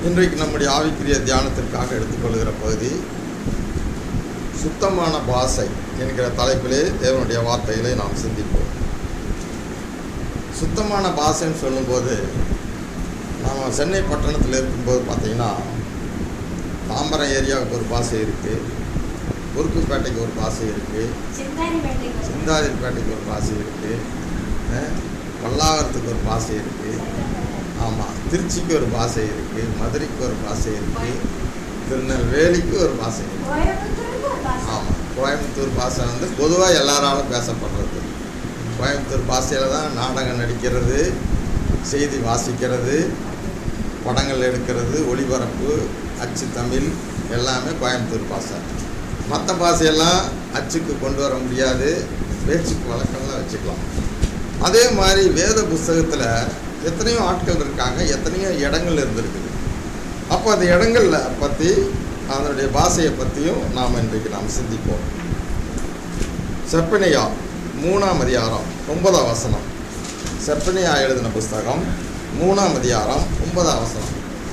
இன்றைக்கு நம்முடைய ஆவிக்குரிய தியானத்திற்காக எடுத்துக்கொள்கிற பகுதி சுத்தமான பாசை என்கிற தலைப்பிலே தேவனுடைய வார்த்தைகளை நாம் சிந்திப்போம் சுத்தமான பாசைன்னு சொல்லும்போது நாம் சென்னை பட்டணத்தில் இருக்கும்போது பார்த்தீங்கன்னா தாம்பரம் ஏரியாவுக்கு ஒரு பாசை இருக்குது குறுக்குப்பேட்டைக்கு ஒரு பாசை இருக்குது சிந்தாரி வேட்டைக்கு சிந்தாதிரிப்பேட்டைக்கு ஒரு பாசை இருக்குது பல்லாவரத்துக்கு ஒரு பாசை இருக்குது ஆமாம் திருச்சிக்கு ஒரு பாசை இருக்குது மதுரைக்கு ஒரு பாசை இருக்குது திருநெல்வேலிக்கு ஒரு பாசை இருக்குது கோயம்புத்தூருக்கு ஒரு பாசம் ஆமாம் கோயம்புத்தூர் பாஷை வந்து பொதுவாக எல்லாராலும் பேசப்படுறது கோயம்புத்தூர் பாஷையில் தான் நாடகம் நடிக்கிறது செய்தி வாசிக்கிறது படங்கள் எடுக்கிறது ஒளிபரப்பு அச்சு தமிழ் எல்லாமே கோயம்புத்தூர் பாஷை மற்ற பாஷையெல்லாம் அச்சுக்கு கொண்டு வர முடியாது பேச்சுக்கு வழக்கம்லாம் வச்சுக்கலாம் அதே மாதிரி வேத புஸ்தகத்தில் எத்தனையோ ஆட்கள் இருக்காங்க எத்தனையோ இடங்கள் இருந்திருக்குது அப்போ அந்த இடங்களில் பற்றி அதனுடைய பாஷையை பற்றியும் நாம் இன்றைக்கு நாம் சிந்திப்போம் செப்பனியா மூணாம் அதிகாரம் ஒன்பதாம் வசனம் செப்பனியா எழுதின புஸ்தகம் மூணாம் அதிகாரம் ஒன்பதாம் வசனம்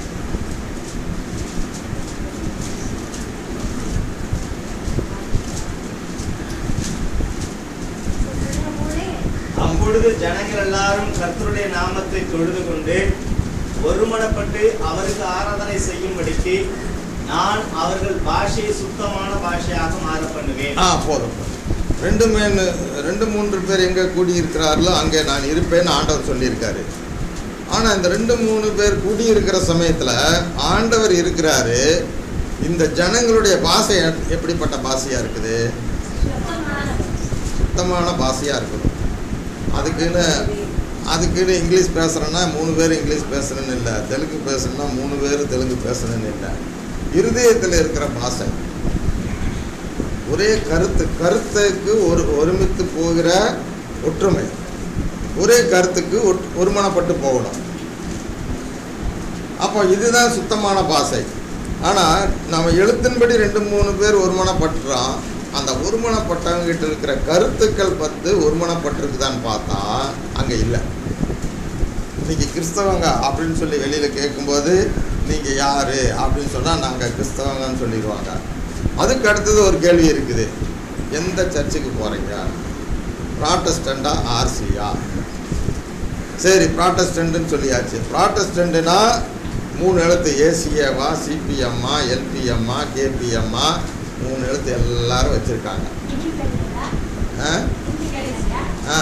மூளை அப்பொழுது ஜனங்கள் எல்லாரும் கர்த்தருடைய நாமத்தை தொழுது கொண்டு ஒருமனப்பட்டு அவருக்கு ஆராதனை செய்யும்படிக்கு நான் அவர்கள் பாஷையை சுத்தமான பாஷையாக மாற பண்ணுவேன் ஆ போதும் ரெண்டு மேன் ரெண்டு மூன்று பேர் எங்கே கூடியிருக்கிறார்களோ அங்கே நான் இருப்பேன்னு ஆண்டவர் சொல்லியிருக்காரு ஆனால் இந்த ரெண்டு மூணு பேர் கூடியிருக்கிற சமயத்தில் ஆண்டவர் இருக்கிறாரு இந்த ஜனங்களுடைய பாஷை எப்- எப்படிப்பட்ட பாஷையாக இருக்குது சுத்தமான சுத்தமான பாஷையாக இருக்கணும் அதுக்குன்னு அதுக்குன்னு இங்கிலீஷ் பேசுகிறேன்னா மூணு பேர் இங்கிலீஷ் பேசுகிறேன்னு இல்லை தெலுங்கு பேசுகிறேன்னா மூணு பேர் தெலுங்கு பேசுகிறேன்னு இல்லை இருதயத்தில் இருக்கிற பாஷை ஒரே கருத்து கருத்துக்கு ஒரு ஒருமித்து போகிற ஒற்றுமை ஒரே கருத்துக்கு ஒட்- ஒருமனப்பட்டு போகணும் அப்போ இதுதான் சுத்தமான பாஷை ஆனால் நம்ம எழுத்தின்படி ரெண்டு மூணு பேர் ஒருமனப்பட்டுறோம் அந்த ஒருமனப்பட்டவங்க கிட்ட இருக்கிற கருத்துக்கள் பத்து ஒருமனப்பட்டிருக்குதான்னு பார்த்தா அங்கே இல்லை இன்னைக்கு கிறிஸ்தவங்க அப்படின்னு சொல்லி வெளியில் கேட்கும்போது நீங்கள் யார் அப்படின்னு சொன்னால் நாங்கள் கிறிஸ்தவங்கன்னு சொல்லிடுவாங்க அதுக்கு அடுத்தது ஒரு கேள்வி இருக்குது எந்த சர்ச்சுக்கு போகிறீங்க ப்ராட்டஸ்டண்டா ஆர்சியா சரி ப்ராட்டஸ்டன்ட்னு சொல்லியாச்சு ப்ராட்டஸ்டண்ட்னா மூணு எழுத்து ஏசிஏவா சிபிஎம்மா எல்பிஎம்மா கேபிஎம்மா மூணு எழுத்து எல்லாரும் வச்சுருக்காங்க இண்டிபெண்டா ஆ இண்டிபெண்டா ஆ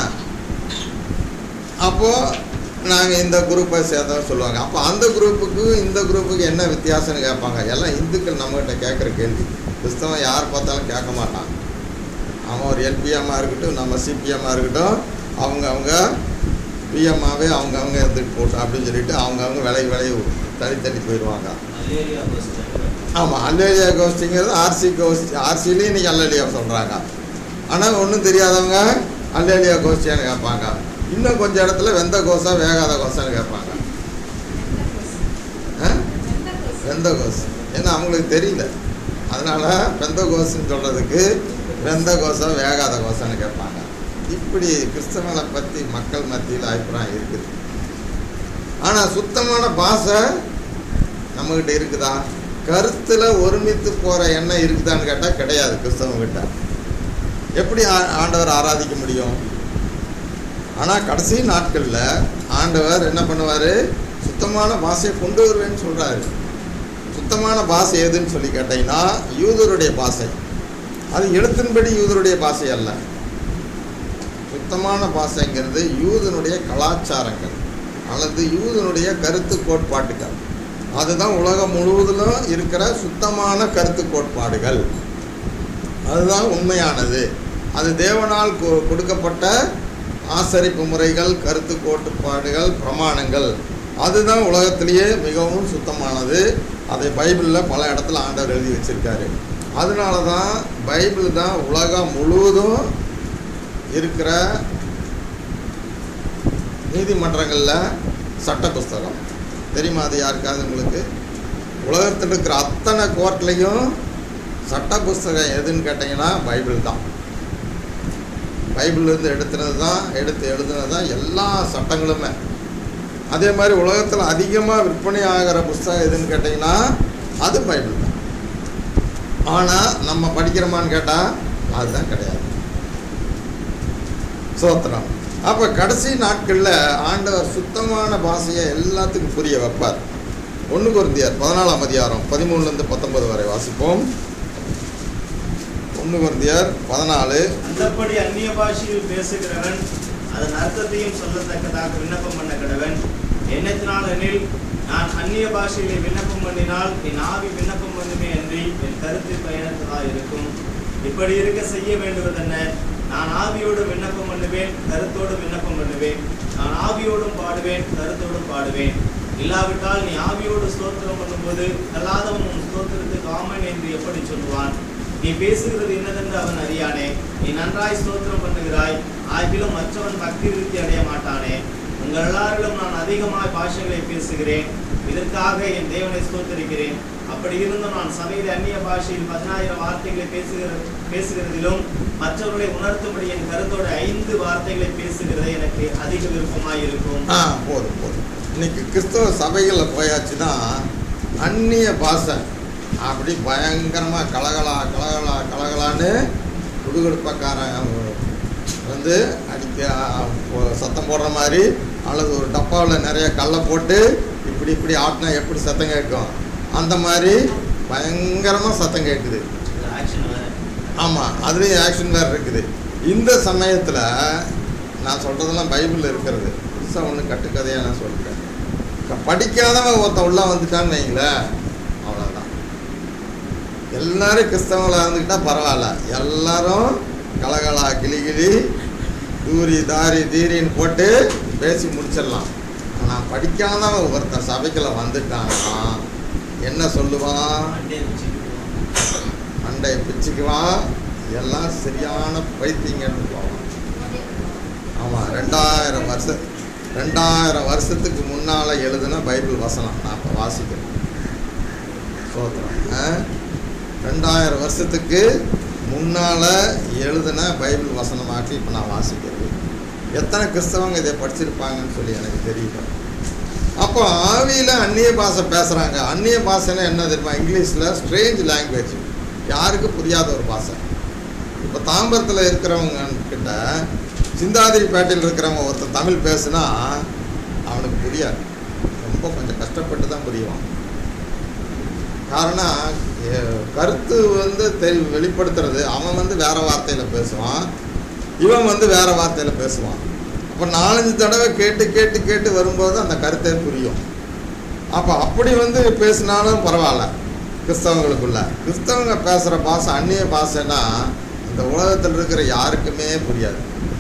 அப்போது நாங்கள் இந்த குரூப்பை சேர்த்தோம் சொல்லுவாங்க அப்போ அந்த குரூப்புக்கு இந்த குரூப்புக்கு என்ன வித்தியாசம்னு கேட்பாங்க எல்லாம் இந்துக்கள் நம்மகிட்ட கேட்குற கேள்வி கிறிஸ்தவன் யார் பார்த்தாலும் கேட்க மாட்டான் அவன் ஒரு எல்பிஎம்மாக இருக்கட்டும் நம்ம சிபிஎம்மாக இருக்கட்டும் அவங்க அவங்க பிஎம்மாவே அவங்க அவங்க இருந்துட்டு போட்டோம் அப்படின்னு சொல்லிட்டு அவங்க அவங்க விலை விலையை தள்ளி தள்ளி போயிடுவாங்க ஆமாம் அல்லேலியா கோஷ்டிங்கிறது ஆர்சி கோஷ்டி ஆர்சிலையும் இன்றைக்கி அல்லேலியா சொல்கிறாங்க ஆனால் ஒன்றும் தெரியாதவங்க அல்லேலியா கோஷ்டியான்னு கேட்பாங்க இன்னும் கொஞ்சம் இடத்துல வெந்த கோசா வேகாத கோசான்னு கேட்பாங்க ஆ? வெந்த கோஸ் ஏன்னா அவங்களுக்கு தெரியல அதனால் வெந்த கோஸ்ன்னு சொல்கிறதுக்கு வெந்த கோசா வேகாத கோசான்னு கேட்பாங்க இப்படி கிறிஸ்தவங்களை பற்றி மக்கள் மத்தியில் அபிப்பிராயம் இருக்குது ஆனால் சுத்தமான பாஷை நம்மக்கிட்ட இருக்குதா கருத்தில் ஒருமித்து போகிற எண்ணம் இருக்குதான்னு கேட்டால் கிடையாது கிறிஸ்தவங்கிட்ட எப்படி ஆ- ஆண்டவர் ஆராதிக்க முடியும் ஆனால் கடைசி நாட்களில் ஆண்டவர் என்ன பண்ணுவார் சுத்தமான பாஷையை கொண்டு வருவேன்னு சொல்கிறாரு சுத்தமான பாஷை எதுன்னு சொல்லி கேட்டிங்கன்னா யூதருடைய பாஷை அது எழுத்தின்படி யூதருடைய பாஷை அல்ல சுத்தமான பாஷைங்கிறது யூதனுடைய கலாச்சாரங்கள் அல்லது யூதனுடைய கருத்து கோட்பாட்டுகள் அதுதான் உலகம் முழுவதிலும் இருக்கிற சுத்தமான கருத்து கோட்பாடுகள் அதுதான் உண்மையானது அது தேவனால் கொ- கொடுக்கப்பட்ட ஆசரிப்பு முறைகள் கருத்து கோட்பாடுகள் பிரமாணங்கள் அதுதான் உலகத்திலேயே மிகவும் சுத்தமானது அதை பைபிளில் பல இடத்துல ஆண்டவர் எழுதி வச்சிருக்காரு அதனால தான் பைபிள் தான் உலகம் முழுவதும் இருக்கிற நீதிமன்றங்களில் சட்ட புஸ்தகம் தெரியுமா அது யாருக்காவது உங்களுக்கு உலகத்தில் இருக்கிற அத்தனை கோர்ட்லேயும் சட்ட புஸ்தகம் எதுன்னு கேட்டிங்கன்னா பைபிள் தான் பைபிள்லேருந்து எடுத்துனது தான் எடுத்து எழுதுனது தான் எல்லா சட்டங்களுமே அதே மாதிரி உலகத்தில் அதிகமாக விற்பனை ஆகிற புஸ்தகம் எதுன்னு கேட்டிங்கன்னா அது பைபிள் தான் ஆனால் நம்ம படிக்கிறோமான்னு கேட்டால் அதுதான் கிடையாது சோத்திரம் அப்போ கடைசி நாட்களில் ஆண்டவர் சுத்தமான பாஷையை எல்லாத்துக்கும் புரிய வைப்பார் ஒன்று குருந்தியார் பதினாலாம் அதிகாரம் பதிமூணுலேருந்து பத்தொன்பது வரை வாசிப்போம் ஒன்று குருந்தியார் பதினாலு அந்தப்படி அந்நிய பாஷையில் பேசுகிறவன் அதன் அர்த்தத்தையும் சொல்லத்தக்கதாக விண்ணப்பம் பண்ண கடவன் எண்ணத்தினால் எனில் நான் அந்நிய பாஷையிலே விண்ணப்பம் பண்ணினால் என் ஆவி விண்ணப்பம் பண்ணுமே அன்றி என் கருத்து பயனற்றதாக இருக்கும் இப்படி இருக்க செய்ய வேண்டுவதென்ன நான் ஆவியோடு விண்ணப்பம் பண்ணுவேன் கருத்தோடு விண்ணப்பம் பண்ணுவேன் நான் ஆவியோடும் பாடுவேன் கருத்தோடும் பாடுவேன் இல்லாவிட்டால் நீ ஆவியோடு ஸ்தோத்திரம் பண்ணும்போது அல்லாதவன் உன் ஸ்தோத்திரத்துக்கு ஆமன் என்று எப்படி சொல்லுவான் நீ பேசுகிறது என்னதென்று அவன் அறியானே நீ நன்றாய் ஸ்தோத்திரம் பண்ணுகிறாய் ஆகிலும் மற்றவன் பக்தி விருத்தி அடைய மாட்டானே உங்கள் எல்லாரிலும் நான் அதிகமாய் பாஷைகளை பேசுகிறேன் இதற்காக என் தேவனை ஸ்தோத்தரிக்கிறேன் அப்படி இருந்தும் நான் சபையில் அந்நிய பாஷையில் பதினாயிரம் வார்த்தைகளை பேசுகிற பேசுகிறதிலும் மற்றவர்களை உணர்த்தும்படி என் கருத்தோட ஐந்து வார்த்தைகளை பேசுகிறதே எனக்கு அதிக விருப்பமாய் இருக்கும் ஆ போதும் போதும் இன்னைக்கு கிறிஸ்தவ சபைகளில் போயாச்சுன்னா அந்நிய பாஷை அப்படி பயங்கரமாக கலகலா கலகலா கலகலான்னு குடுகுடுப்பக்காரன் வந்து அடிக்க ஒ- சத்தம் போடுற மாதிரி அல்லது ஒரு டப்பாவில் நிறைய கல்லை போட்டு இப்படி இப்படி ஆட்டினா எப்படி சத்தம் கேட்கும் அந்த மாதிரி பயங்கரமாக சத்தம் கேட்குது ஆக்ஷன் வேற ஆமாம் அதுலேயும் ஆக்ஷன் வேறு இருக்குது இந்த சமயத்தில் நான் சொல்கிறதெல்லாம் பைபிளில் இருக்கிறது புதுசாக ஒன்று கட்டுக்கதையாக நான் சொல்கிறேன் படிக்காதவன் ஒருத்தன் உள்ள வந்துட்டான்னு வைங்களேன் அவ்வளோதான் எல்லாரும் கிறிஸ்தவங்களாக இருந்துக்கிட்டா பரவாயில்ல எல்லாரும் கலகலா கிளிகிளி தூரி தாரி தீரின்னு போட்டு பேசி முடிச்சிடலாம் ஆனால் படிக்காதவன் ஒருத்தன் சபைக்குள்ள வந்துட்டான்னா என்ன சொல்லுவான் மண்டே வச்சுக்கிடுவோம் மண்டை பிச்சுக்குவான் எல்லாம் சரியான பைத்தியங்கன்னு போவான் ஆமாம் ரெண்டாயிரம் வருஷம் ரெண்டாயிரம் வருஷத்துக்கு முன்னால் எழுதின பைபிள் வசனம் நான் இப்போ வாசிக்கிறேன் சோத்திரம் ஆ? ரெண்டாயிரம் வருஷத்துக்கு முன்னால் எழுதின பைபிள் வசனமாக்கி இப்போ நான் வாசிக்கிறது எத்தனை கிறிஸ்தவங்க இதை படிச்சிருப்பாங்கன்னு சொல்லி எனக்கு தெரியல அப்போ ஆவியில் அந்நிய பாஷை பேசுகிறாங்க அந்நிய பாஷைன்னா என்ன தெரியுமா இங்கிலீஷில் ஸ்ட்ரேஞ்ச் லாங்குவேஜ் யாருக்கு புரியாத ஒரு பாஷை இப்போ தாம்பரத்தில் இருக்கிறவங்க கிட்ட சிந்தாதிரிப்பேட்டையில் இருக்கிறவங்க ஒருத்தன் தமிழ் பேசுனா அவனுக்கு புரியாது ரொம்ப கொஞ்சம் கஷ்டப்பட்டு தான் புரியுவான் காரணம் எ- கருத்து வந்து தெரி வெளிப்படுத்துறது அவன் வந்து வேற வார்த்தையில் பேசுவான் இவன் வந்து வேற வார்த்தையில் பேசுவான் அப்போ நாலஞ்சு தடவை கேட்டு கேட்டு கேட்டு வரும்போது அந்த கருத்தே புரியும் அப்போ அப்படி வந்து பேசினாலும் பரவாயில்ல கிறிஸ்தவங்களுக்குள்ள கிறிஸ்தவங்க பேசுகிற பாஷை அந்நிய பாஷைன்னா இந்த உலகத்தில் இருக்கிற யாருக்குமே புரியாது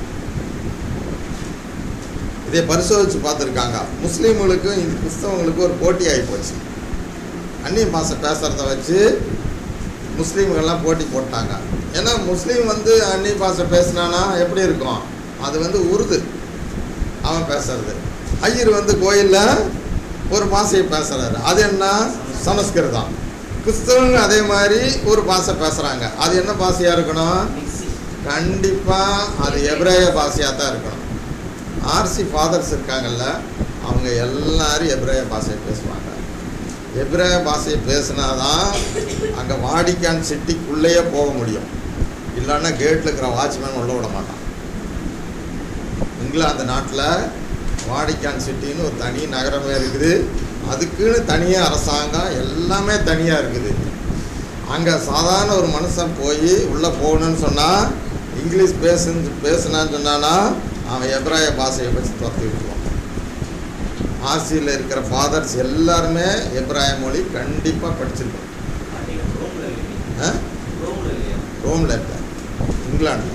இதை பரிசோதித்து பார்த்துருக்காங்க முஸ்லீம்களுக்கும் இந்த கிறிஸ்தவங்களுக்கும் ஒரு போட்டி ஆகி போச்சு அந்நிய பாஷை பேசுகிறத வச்சு முஸ்லீம்கள்லாம் போட்டி போட்டாங்க ஏன்னா முஸ்லீம் வந்து அந்நிய பாஷை பேசினானா எப்படி இருக்கும் அது வந்து உருது அவன் பேசுறது ஐயர் வந்து கோயிலில் ஒரு பாஷையை பேசுகிறாரு அது என்ன சமஸ்கிருதம் கிறிஸ்தவங்க அதே மாதிரி ஒரு பாஷை பேசுகிறாங்க அது என்ன பாஷையாக இருக்கணும் மிக்ஸி கண்டிப்பாக அது எபிரேய பாஷையாக தான் இருக்கணும் ஆர்சி ஃபாதர்ஸ் இருக்காங்கல்ல அவங்க எல்லாரும் எபிரேய பாஷையை பேசுவாங்க எபிரேய பாஷையை பேசினாதான் அங்கே வாடிக்கான் சிட்டிக்குள்ளேயே போக முடியும் இல்லைன்னா கேட்டில் இருக்கிற வாட்ச்மேன் உள்ள விட மாட்டான் இங்கிலாந்து நாட்டில் வாடிக்கான் சிட்டின்னு ஒரு தனி நகரமே இருக்குது அதுக்குன்னு தனியாக அரசாங்கம் எல்லாமே தனியாக இருக்குது அங்கே சாதாரண ஒரு மனுஷன் போய் உள்ளே போகணும்னு சொன்னால் இங்கிலீஷ் பேசுன்னு பேசுனான்னு சொன்னானா அவன் எப்ராய பாஷையை வச்சு துரத்தி விட்டுருவான் ஆசியில் இருக்கிற ஃபாதர்ஸ் எல்லாருமே எப்ராய மொழி கண்டிப்பாக படிச்சிருக்கோம் பாத்தீங்க ரோம்ல இல்லையா ஆ ரோம்ல இல்லையா ரோமில் இருக்க இங்கிலாண்டில்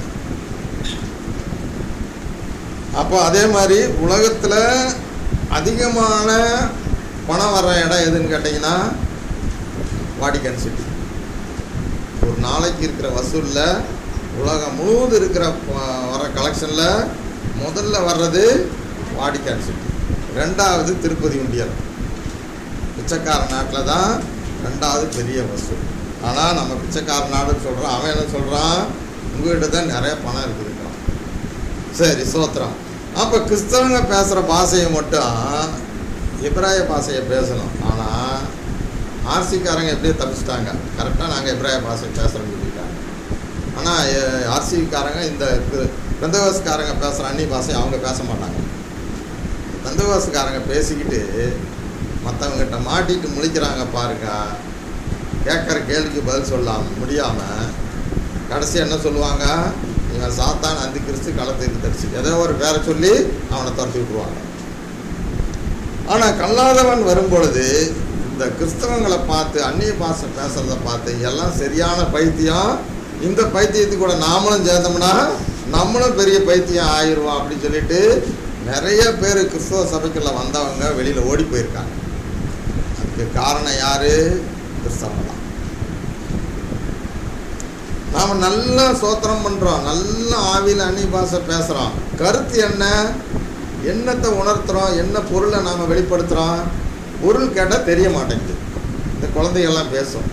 அப்போ அதே மாதிரி உலகத்தில் அதிகமான பணம் வர்ற இடம் எதுன்னு கேட்டிங்கன்னா வாடிக்கன் சிட்டி ஒரு நாளைக்கு இருக்கிற வசூலில் உலகம் முழுவதும் இருக்கிற ப- வர கலெக்ஷனில் முதல்ல வர்றது வாடிக்கன் சிட்டி ரெண்டாவது திருப்பதி உண்டியல் பிச்சைக்கார நாட்டில் தான் ரெண்டாவது பெரிய வசூல் ஆனால் நம்ம பிச்சைக்கார நாடுன்னு சொல்கிறோம் அவன் என்ன சொல்கிறான் உங்ககிட்ட தான் நிறைய பணம் இருக்குதுங்கிறான் சரி சோத்திரம் அப்போ கிறிஸ்தவங்க பேசுகிற பாஷையை மட்டும் எப்ராய பாஷையை பேசணும் ஆனால் ஆர்சிக்காரங்க எப்படியோ தப்பிச்சிட்டாங்க கரெக்டாக நாங்கள் எப்ராய பாஷை பேசுகிறோம்னு சொல்லிட்டாங்க ஆனால் ஆர்சிக்காரங்க இந்த பெந்தவாசக்காரங்க பேசுகிற அந்நிய பாஷை அவங்க பேச மாட்டாங்க பெந்தவாசக்காரங்க பேசிக்கிட்டு மற்றவங்ககிட்ட மாட்டிட்டு முழிக்கிறாங்க பாருங்க கேட்குற கேள்விக்கு பதில் சொல்லாம முடியாமல் கடைசி என்ன சொல்லுவாங்க இவன் சாத்தான் அந்தி கிறிஸ்து களத்துக்கு தரிசி ஏதோ ஒரு பேரை சொல்லி அவனை துரத்தி விட்டுருவாங்க ஆனால் கல்லாதவன் வரும்பொழுது இந்த கிறிஸ்தவங்களை பார்த்து அந்நிய பாஷை பேசுகிறத பார்த்து எல்லாம் சரியான பைத்தியம் இந்த பைத்தியத்துக்கு கூட நாமளும் சேர்ந்தோம்னா நம்மளும் பெரிய பைத்தியம் ஆயிடுவோம் அப்படின்னு சொல்லிட்டு நிறைய பேர் கிறிஸ்தவ சபைக்குள்ள வந்தவங்க வெளியில் ஓடி போயிருக்காங்க அதுக்கு காரணம் யாரு கிறிஸ்தவங்க தான் நாம் நல்லா சோத்திரம் பண்ணுறோம் நல்ல ஆவியில் அந்நிய பாஷை பேசுகிறோம் கருத்து என்ன என்னத்தை உணர்த்துறோம் என்ன பொருளை நாம் வெளிப்படுத்துகிறோம் பொருள் கேட்டால் தெரிய மாட்டேங்குது இந்த குழந்தைகள்லாம் பேசும்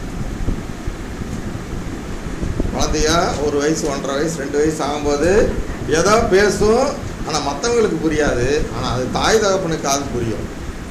குழந்தைய ஒரு வயசு ஒன்றரை வயசு ரெண்டு வயசு ஆகும்போது ஏதோ பேசும் ஆனால் மற்றவங்களுக்கு புரியாது ஆனால் அது தாய் தகப்பனுக்கு அது புரியும்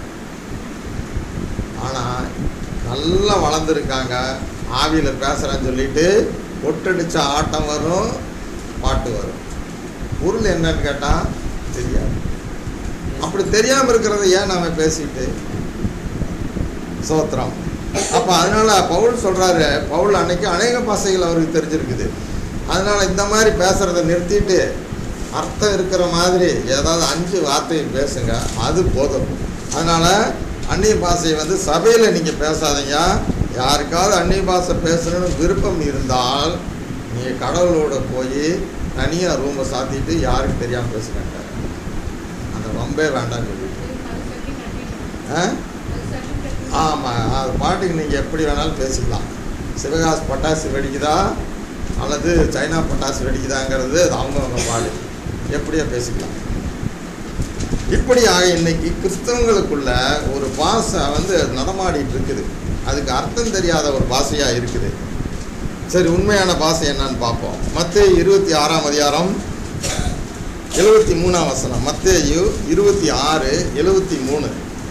ஆனால் நல்லா வளர்ந்துருக்காங்க ஆவியில் பேசுகிறேன்னு சொல்லிட்டு ஒட்டடிச்ச ஆட்டம் வரும் பாட்டு வரும் பொருள் என்னன்னு கேட்டால் தெரியாது அப்படி தெரியாமல் இருக்கிறத ஏன் நாம் பேசிட்டு சோத்திரம் அப்போ அதனால பவுல் சொல்கிறாரு பவுல் அன்னைக்கு அநேக பாசைகள் அவருக்கு தெரிஞ்சிருக்குது அதனால இந்த மாதிரி பேசுகிறத நிறுத்திட்டு அர்த்தம் இருக்கிற மாதிரி ஏதாவது அஞ்சு வார்த்தையை பேசுங்க அது போதும் அதனால அந்நிய பாஷையை வந்து சபையில் நீங்கள் பேசாதீங்க யாருக்காவது அந்நிய பாஷை பேசணும்னு விருப்பம் இருந்தால் நீங்கள் கடவுளோட போய் தனியாக ரூமை சாத்திட்டு யாருக்கு தெரியாமல் பேசுகிறாங்க அந்த வம்பே வேண்டாம்னு சொல்லிட்டு ஆ ஆமாம் அது பாட்டுக்கு நீங்கள் எப்படி வேணாலும் பேசிக்கலாம் சிவகாசு பட்டாசு வெடிக்குதா அல்லது சைனா பட்டாசு வெடிக்குதாங்கிறது அது அவங்கவுங்க பாடு எப்படியோ பேசிக்கலாம் இப்படியாக இன்னைக்கு கிறிஸ்தவங்களுக்குள்ள ஒரு பாஷை வந்து நடமாடிட்டு இருக்குது அதுக்கு அர்த்தம் தெரியாத ஒரு பாஷையாக இருக்குது சரி உண்மையான பாஷை என்னன்னு பார்ப்போம் மத்தேயு இருபத்தி ஆறாம் அதிகாரம் எழுபத்தி மூணாம் வசனம் மத்தேயு இருபத்தி ஆறு எழுபத்தி மூணு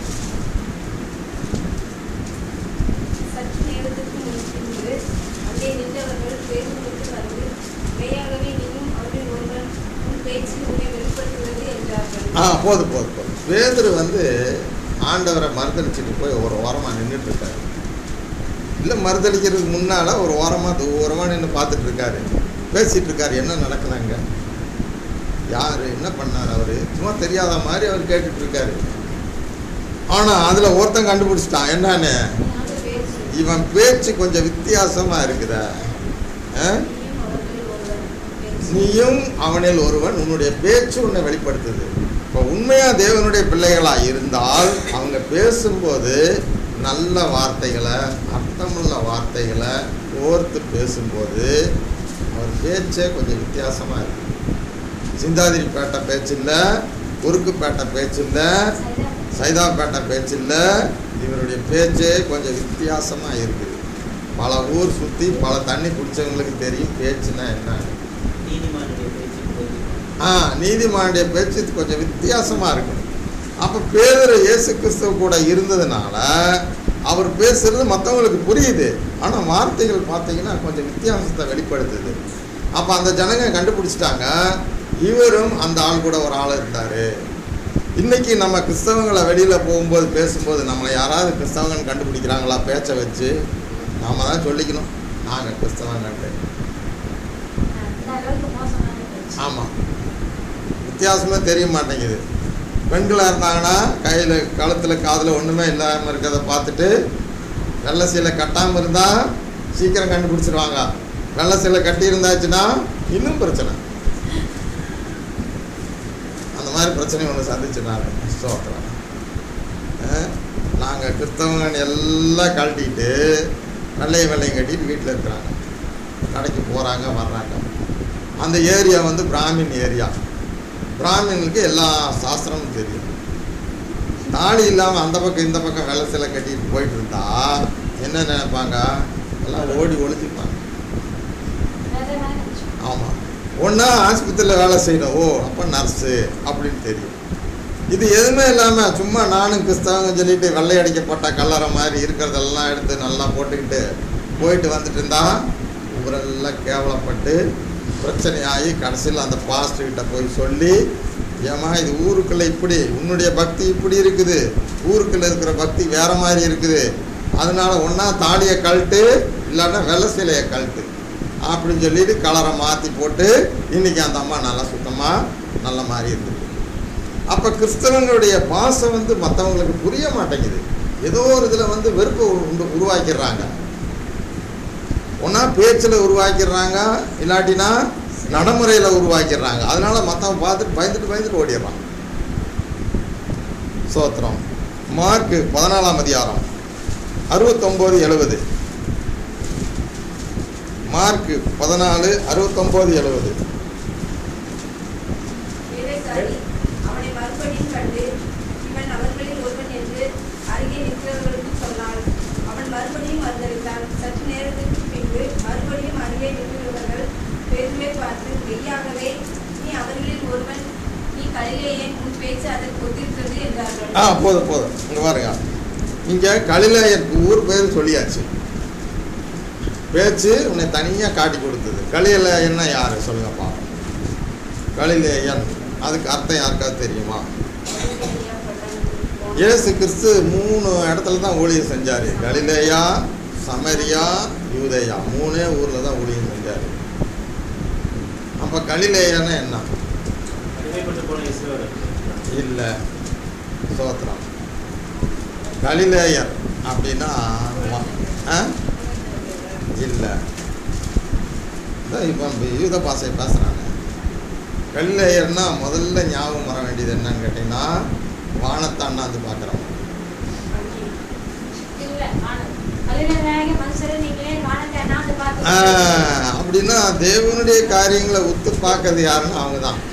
சற்று நேரத்துக்கு முன்பு அங்கே நின்றவர்கள் பேருந்துக்கு வந்து மெய்யாகவே நீயும் அவரில் ஒருவன் உன் பேச்சில் உன்னை வெளிப்படுத்துவது என்றார்கள் ஆ போதும் போதும் போதும் பேதுரு வந்து ஆண்டவரை மறுதளிச்சுட்டு போய் ஒரு ஓரமாக நின்றுட்டு இருக்காரு இல்லை மறுதளிக்கிறதுக்கு முன்னால் ஒரு ஓரமாக தூரமாக நின்று பார்த்துட்டு இருக்காரு பேசிட்டு இருக்காரு என்ன நடக்குதாங்க யார் என்ன பண்ணார் அவர் சும்மா தெரியாத மாதிரி அவர் கேட்டுட்டு இருக்காரு ஆனால் அதில் ஒருத்தன் கண்டுபிடிச்சிட்டான் என்னன்னு அந்த பேச்சு இவன் பேச்சு கொஞ்சம் வித்தியாசமாக இருக்குதா ஆ நீயும் அவர்களில் ஒருவன் பேச்சு நீயும் அவனில் ஒருவன் உன்னுடைய பேச்சு உன்னை வெளிப்படுத்துது இப்போ உண்மையாக தேவனுடைய பிள்ளைகளாக இருந்தால் அவங்க பேசும்போது நல்ல வார்த்தைகளை அர்த்தமுள்ள வார்த்தைகளை கோர்த்து பேசும்போது அவர் பேச்சே கொஞ்சம் வித்தியாசமாக இருக்கு சிந்தாதிரிப்பேட்டை பேச்சு இல்லை குறுக்குப்பேட்டை பேச்சு இல்லை சரிதான் சைதாப்பேட்டை பேச்சு இல்லை இவருடைய பேச்சே கொஞ்சம் வித்தியாசமாக இருக்குது பல ஊர் சுற்றி பல தண்ணி குடிச்சவங்களுக்கு தெரியும் பேச்சுன்னா என்ன நீதிமானுடைய பேச்சு போய் ஆ நீதிமானுடைய பேச்சு கொஞ்சம் வித்தியாசமாக இருக்கும் அப்போ பேதர் இயேசு கிறிஸ்துவ கூட இருந்ததுனால அவர் பேசுறது மற்றவங்களுக்கு புரியுது ஆனால் வார்த்தைகள் பார்த்தீங்கன்னா கொஞ்சம் வித்தியாசத்தை வெளிப்படுத்துது அப்போ அந்த ஜனங்க கண்டுபிடிச்சிட்டாங்க இவரும் அந்த ஆள் கூட ஒரு ஆள் இருந்தார் இன்னைக்கு நம்ம கிறிஸ்தவங்களை வெளியில் போகும்போது பேசும்போது நம்மளை யாராவது கிறிஸ்தவங்கன்னு கண்டுபிடிக்கிறாங்களா பேச்சை வச்சு நாம தான் சொல்லிக்கணும் நாங்கள் கிறிஸ்தவங்கன்ட்டு அந்த அளவுக்கு மோசமான பேச்சு ஆமாம் வித்தியாசமே தெரிய மாட்டேங்குது பெண்களாக இருந்தாங்கன்னா கையில் கழுத்தில் காதில் ஒன்றுமே இல்லாமல் இருக்கிறத பார்த்துட்டு வெள்ளை சீலை கட்டாமல் இருந்தால் சீக்கிரம் கண்டுபிடிச்சிருவாங்க வெள்ளை சீலை கட்டி இருந்தாச்சுன்னா இன்னும் பிரச்சனை அந்த மாதிரி பிரச்சனை ஒன்று சந்திச்சுனாங்க ஸ்தோத்திரம் நாங்கள் கிறிஸ்தவங்க எல்லாம் கழட்டிட்டு வெள்ளையும் வெள்ளையும் கட்டிட்டு வீட்டில் இருக்கிறாங்க கடைக்கு போகிறாங்க வர்றாங்க அந்த ஏரியா வந்து பிராமின் ஏரியா பிராமின்களுக்கு எல்லா சாஸ்திரமும் தெரியும் தாடி இல்லாமல் அந்த பக்கம் இந்த பக்கம் வெள்ளை சிலை கட்டிட்டு போயிட்டு இருந்தா என்ன நினைப்பாங்க எல்லாம் ஓடி ஒழிச்சுப்பாங்க வேற என்ன நினைச்சு ஆமாம் ஒன்றா ஆஸ்பத்திரியில் வேலை செய்யணும் ஓ அப்போ நர்ஸு அப்படின்னு தெரியும் இது எதுவுமே இல்லாமல் சும்மா நானும் கிறிஸ்தவங்க சொல்லிட்டு வெள்ளை அடிக்கப்பட்ட கல்லறை மாதிரி இருக்கிறதெல்லாம் எடுத்து நல்லா போட்டுக்கிட்டு போயிட்டு வந்துட்டு இருந்தா ஊரெல்லாம் கேவலப்பட்டு பிரச்சனையாகி கடைசியில் அந்த பாஸ்டர் கிட்ட போய் சொல்லி ஏமா இது ஊருக்குள்ள இப்படி உன்னுடைய பக்தி இப்படி இருக்குது ஊருக்குள்ள இருக்கிற பக்தி வேற மாதிரி இருக்குது அதனால ஒன்றா தாலியை கழட்டு இல்லைன்னா வெள்ளை சிலையை கழட்டு அப்படின்னு சொல்லிட்டு கலரை மாற்றி போட்டு இன்னைக்கு அந்த அம்மா நல்லா சுத்தமாக நல்ல மாதிரி இருக்குது அப்போ கிறிஸ்தவங்களுடைய பாசம் வந்து மற்றவங்களுக்கு புரிய மாட்டேங்குது ஏதோ ஒரு இதில் வந்து வெறுப்பை உண்டு உருவாக்கிடுறாங்க ஒன்றா பேச்சில் உருவாக்கிடுறாங்க இல்லாட்டினா நடைமுறையில் உருவாக்கிடுறாங்க அதனால மற்றவன் பார்த்துட்டு பயந்துட்டு பயந்துட்டு ஓடிடுறான் சோத்திரம் மார்க்கு பதினாலாம் அதிகாரம் அறுபத்தொம்போது எழுபது மார்க்கு பதினாலு அறுபத்தொம்போது எழுபது வேலைக்காரி அவனை மறுபடியும் கண்டு இவன் அவர்களில் ஒருவன் என்று அருகே நிற்கிறவர்களுக்கு சொன்னாள் அவன் மறுபடியும் மறுதளித்தான் சற்று நேரத்திற்கு பின்பு மறுபடியும் அருகே நிற்கிறவர்கள் பேதுவை பார்த்து மெய்யாகவே நீ அவர்களில் ஒருவன் நீ கலிலேயன் உன் பேச்சு அதற்கு ஒத்திருக்கிறது என்றார்கள் ஆ போதும் போதும் இங்கே பாருங்க இங்கே கலிலேயருக்கு ஊர் பேர் சொல்லியாச்சு பேச்சு உன்னை தனியாக காட்டி கொடுத்தது கலிலேயன்னா யார் சொல்லுங்க பாப்போம் கலிலேயன் அதுக்கு அர்த்தம் யாருக்காவது தெரியுமா கலிலேயா பட்டணத்துக்கு போனான். இயேசு கிறிஸ்து மூணு இடத்துல தான் ஊழியம் செஞ்சார் கலிலேயா சமரியா யூதேயா மூணே ஊரில் தான் ஊழியம் செஞ்சார் அப்போ கலிலேயான்னா என்ன அடிமைப்பட்டு போன இஸ்ரவேலர் இல்லை சோத்திரம் கலிலேயர் அப்படின்னா வ- ஆ இல்லை இப்போ யூத பாஷை பேசுகிறாங்க கலிலேயர்னா முதல்ல ஞாபகம் வர வேண்டியது என்னன்னு கேட்டிங்கன்னா வானத்தை அண்ணாந்து பார்க்குறவங்க இல்ல ஆனா- கலிலேயராகிய மனுஷரே நீங்களே வானத்தை அண்ணாந்து பார்த்து ஆ, அப்படின்னா தேவனுடைய காரியங்களை உத்து பார்க்கறது யாருன்னா அவங்க தான்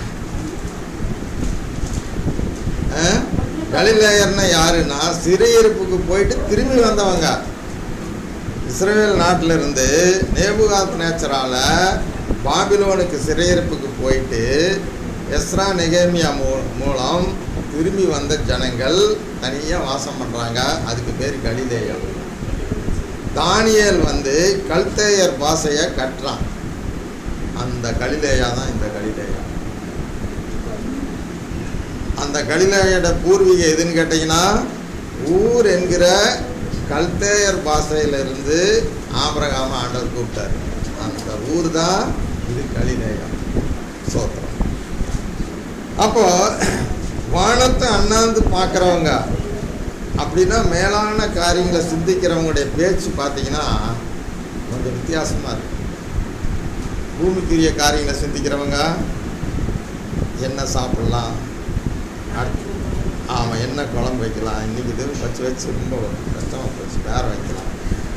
கலிலேயர்னா யாருன்னா சிறையிருப்புக்கு போயிட்டு திரும்பி வந்தவங்க இஸ்ரேல் நாட்டில் இருந்து நேபுகாத் நேச்சரால பாபிலோனுக்கு சிறையிருப்புக்கு போயிட்டு எஸ்ரா நெகேமியா மூ மூலம் திரும்பி வந்த ஜனங்கள் தனியாக வாசம் பண்ணுறாங்க அதுக்கு பேர் கலிலேயம் தானியேல் வந்து கல்தேயர் பாஷையை கட்டுறான் அந்த கலிலேயா தான் இந்த கலிலேயா அந்த கலிலேயோட பூர்வீக எதுன்னு கேட்டிங்கன்னா ஊர் என்கிற கல்தேயர் பாஷையிலிருந்து ஆபரகாம ஆண்டவர் கூப்பிட்டார் அந்த ஊர் தான் இது கலிலேயா சோத்திரம் அப்போ வானத்தை அண்ணாந்து பார்க்குறவங்க அப்படின்னா மேலான காரியங்களை சிந்திக்கிறவங்களுடைய பேச்சு பார்த்தீங்கன்னா கொஞ்சம் வித்தியாசமாக இருக்கு பூமிக்குரிய காரியங்களை சிந்திக்கிறவங்க என்ன சாப்பிடலாம் அடுத்து ஆமாம் என்ன குழம்பு வைக்கலாம் இன்னைக்கு இது வச்சு வச்சு ரொம்ப கஷ்டமாக போச்சு வேற வைக்கலாம்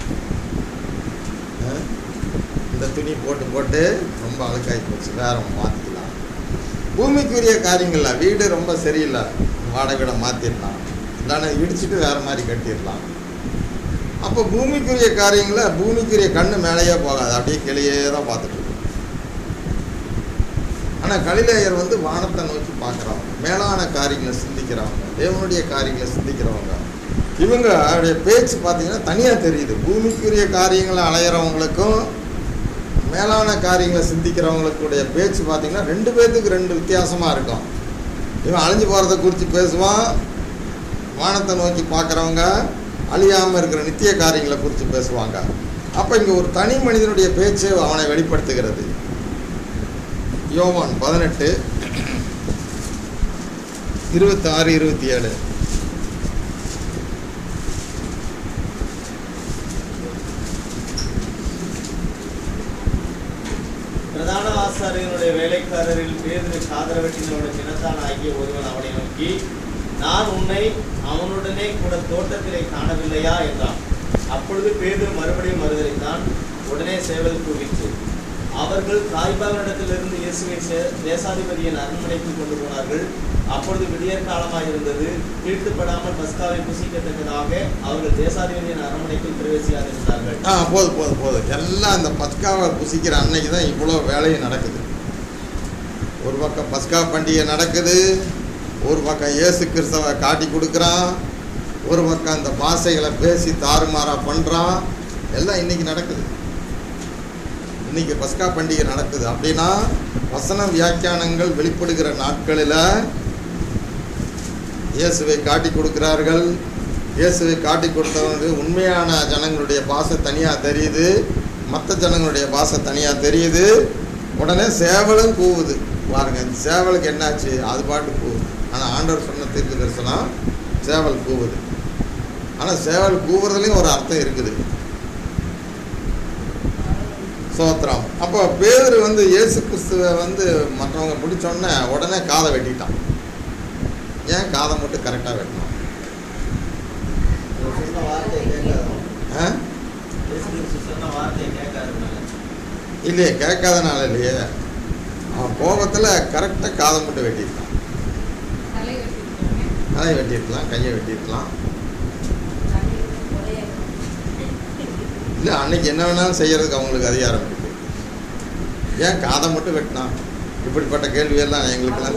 ஆ? இந்த துணி போட்டு போட்டு ரொம்ப அழுக்காகி போச்சு வேற மாற்றிக்கலாம் பூமிக்குரிய காரியங்கள்ல வீடு ரொம்ப சரியில்லை வாடகை வீடை மாற்றிடலாம் இல்லைன்னா இடிச்சிட்டு வேற மாதிரி கட்டிடலாம் அப்போ பூமிக்குரிய காரியங்களை பூமிக்குரிய கண்ணு மேலேயே போகாது அப்படியே கிளியே தான் பார்த்துட்டு இருக்கும் ஆனால் கலிலேயர் வந்து வானத்தை நோக்கி பார்க்குறவங்க மேலான காரியங்களை சிந்திக்கிறவங்க தேவனுடைய காரியங்களை சிந்திக்கிறவங்க இவங்க அவருடைய பேச்சு பார்த்தீங்கன்னா தனியாக தெரியுது பூமிக்குரிய காரியங்களை அலையிறவங்களுக்கும் மேலான காரியங்களை சிந்திக்கிறவங்களுக்குடைய பேச்சு பார்த்தீங்கன்னா ரெண்டு பேர்த்துக்கு ரெண்டு வித்தியாசமாக இருக்கும் இவன் அழிஞ்சு போகிறத குறித்து பேசுவான் வானத்தை நோக்கி பார்க்குறவங்க அழியாமல் இருக்கிற நித்திய காரியங்களை குறித்து பேசுவாங்க அப்போ இங்கே ஒரு தனி மனிதனுடைய பேச்சு அவனை வெளிப்படுத்துகிறது யோவான் பதினெட்டு இருபத்தாறு இருபத்தி ஏழு பிரதான ஆசாரியனுடைய வேலைக்காரரில் பேதுரு காதரவெட்டினோட சினத்தான் ஆகிய ஒருவன் அவனை நோக்கி நான் உன்னை அவனுடனே கூட தோட்டத்திலே காணவில்லையா என்றான் அப்பொழுது பேதுரு மறுபடியும் மறுதளித்தான் உடனே சேவல் கூவிற்று அவர்கள் காய்பாவினிடத்திலிருந்து இயேசுவை சே- தேசாதிபதியின் அரண்மனைக்கு கொண்டு போனார்கள் அப்பொழுது விடியற் காலமாக இருந்தது தீட்டுப்படாமல் பஸ்காவை புசிக்கத்தக்கதாக அவர்கள் தேசாதிபதியின் அரண்மனைக்குள் பிரவேசியாதிருந்தார்கள் ஆ போதும் போதும் போதும் எல்லாம் அந்த பஸ்காவை புசிக்கிற அன்னைக்கு தான் இவ்வளோ வேலையும் நடக்குது ஒரு பக்கம் பஸ்கா பண்டிகை நடக்குது ஒரு பக்கம் இயேசு கிறிஸ்தவ காட்டி கொடுக்குறான் ஒரு பக்கம் இந்த பாஷைகளை பேசி தாறுமாறா பண்ணுறான் எல்லாம் இன்னைக்கு நடக்குது இன்னைக்கு பஸ்கா பண்டிகை நடக்குது அப்படின்னா வசன வியாக்கியானங்கள் வெளிப்படுகிற நாட்களில் இயேசுவை காட்டி கொடுக்கிறார்கள் இயேசுவை காட்டி கொடுத்தவனுக்கு உண்மையான ஜனங்களுடைய பாசை தனியாக தெரியுது மற்ற ஜனங்களுடைய பாசை தனியாக தெரியுது உடனே சேவலும் கூவுது பாருங்க இந்த சேவலுக்கு என்னாச்சு அது பாட்டு கூவுது ஆனால் ஆண்டவர் சொன்ன தீர்க்க தரிசனம் சேவல் கூவுது ஆனால் சேவல் கூவுறதுலேயும் ஒரு அர்த்தம் இருக்குது சோத்திரம் அப்போ பேதர் வந்து இயேசு கிறிஸ்துவை வந்து மற்றவங்க பிடிச்சோன்னே உடனே காதை வெட்டிட்டான் ஏன் காதை மட்டும் கரெக்டாக வெட்டணும் அவர் சொன்ன வார்த்தையை கேட்காதவன். ஆ இயேசு கிறிஸ்து சொன்ன வார்த்தையை கேட்காதனால. இல்லையே கேட்காதனால இல்லையே அவன் கோபத்தில் கரெக்டாக காதை மட்டும் வெட்டியிருக்கான் தலை வெட்டிருக்காங்க தலையை வெட்டியிருக்கலாம் கையை வெட்டியிருக்கலாம் இல்லை அன்னைக்கு என்ன வேணாலும் செய்யறதுக்கு அவங்களுக்கு அதிகாரம் இருக்கு ஏன் காதை மட்டும் வெட்டினான் இப்படிப்பட்ட கேள்வியெல்லாம் எங்களுக்கெல்லாம்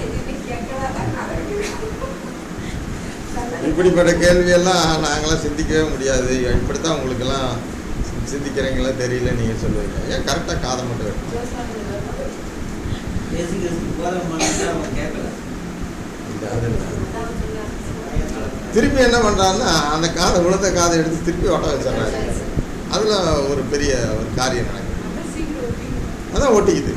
இப்படிப்பட்ட கேள்வியெல்லாம் நாங்களாம் சிந்திக்கவே முடியாது இப்படித்தான் உங்களுக்கெல்லாம் சிந்திக்கிறீங்களா தெரியல நீங்கள் சொல்லுவீங்க ஏன் கரெக்டாக காதை மட்டும் வெட்டணும் இயேசு கிறிஸ்து போதனை பண்ணாங்க, அவன் கேட்கல. இல்லை அது இல்லை திருப்பி என்ன பண்ணுறான்னா அந்த காதை உளுத்த காதை எடுத்து திருப்பி ஒட்ட வச்சிடுறாரு அதில் ஒரு பெரிய ஒரு காரியம் நடக்குது அதான் ஒட்டிக்குது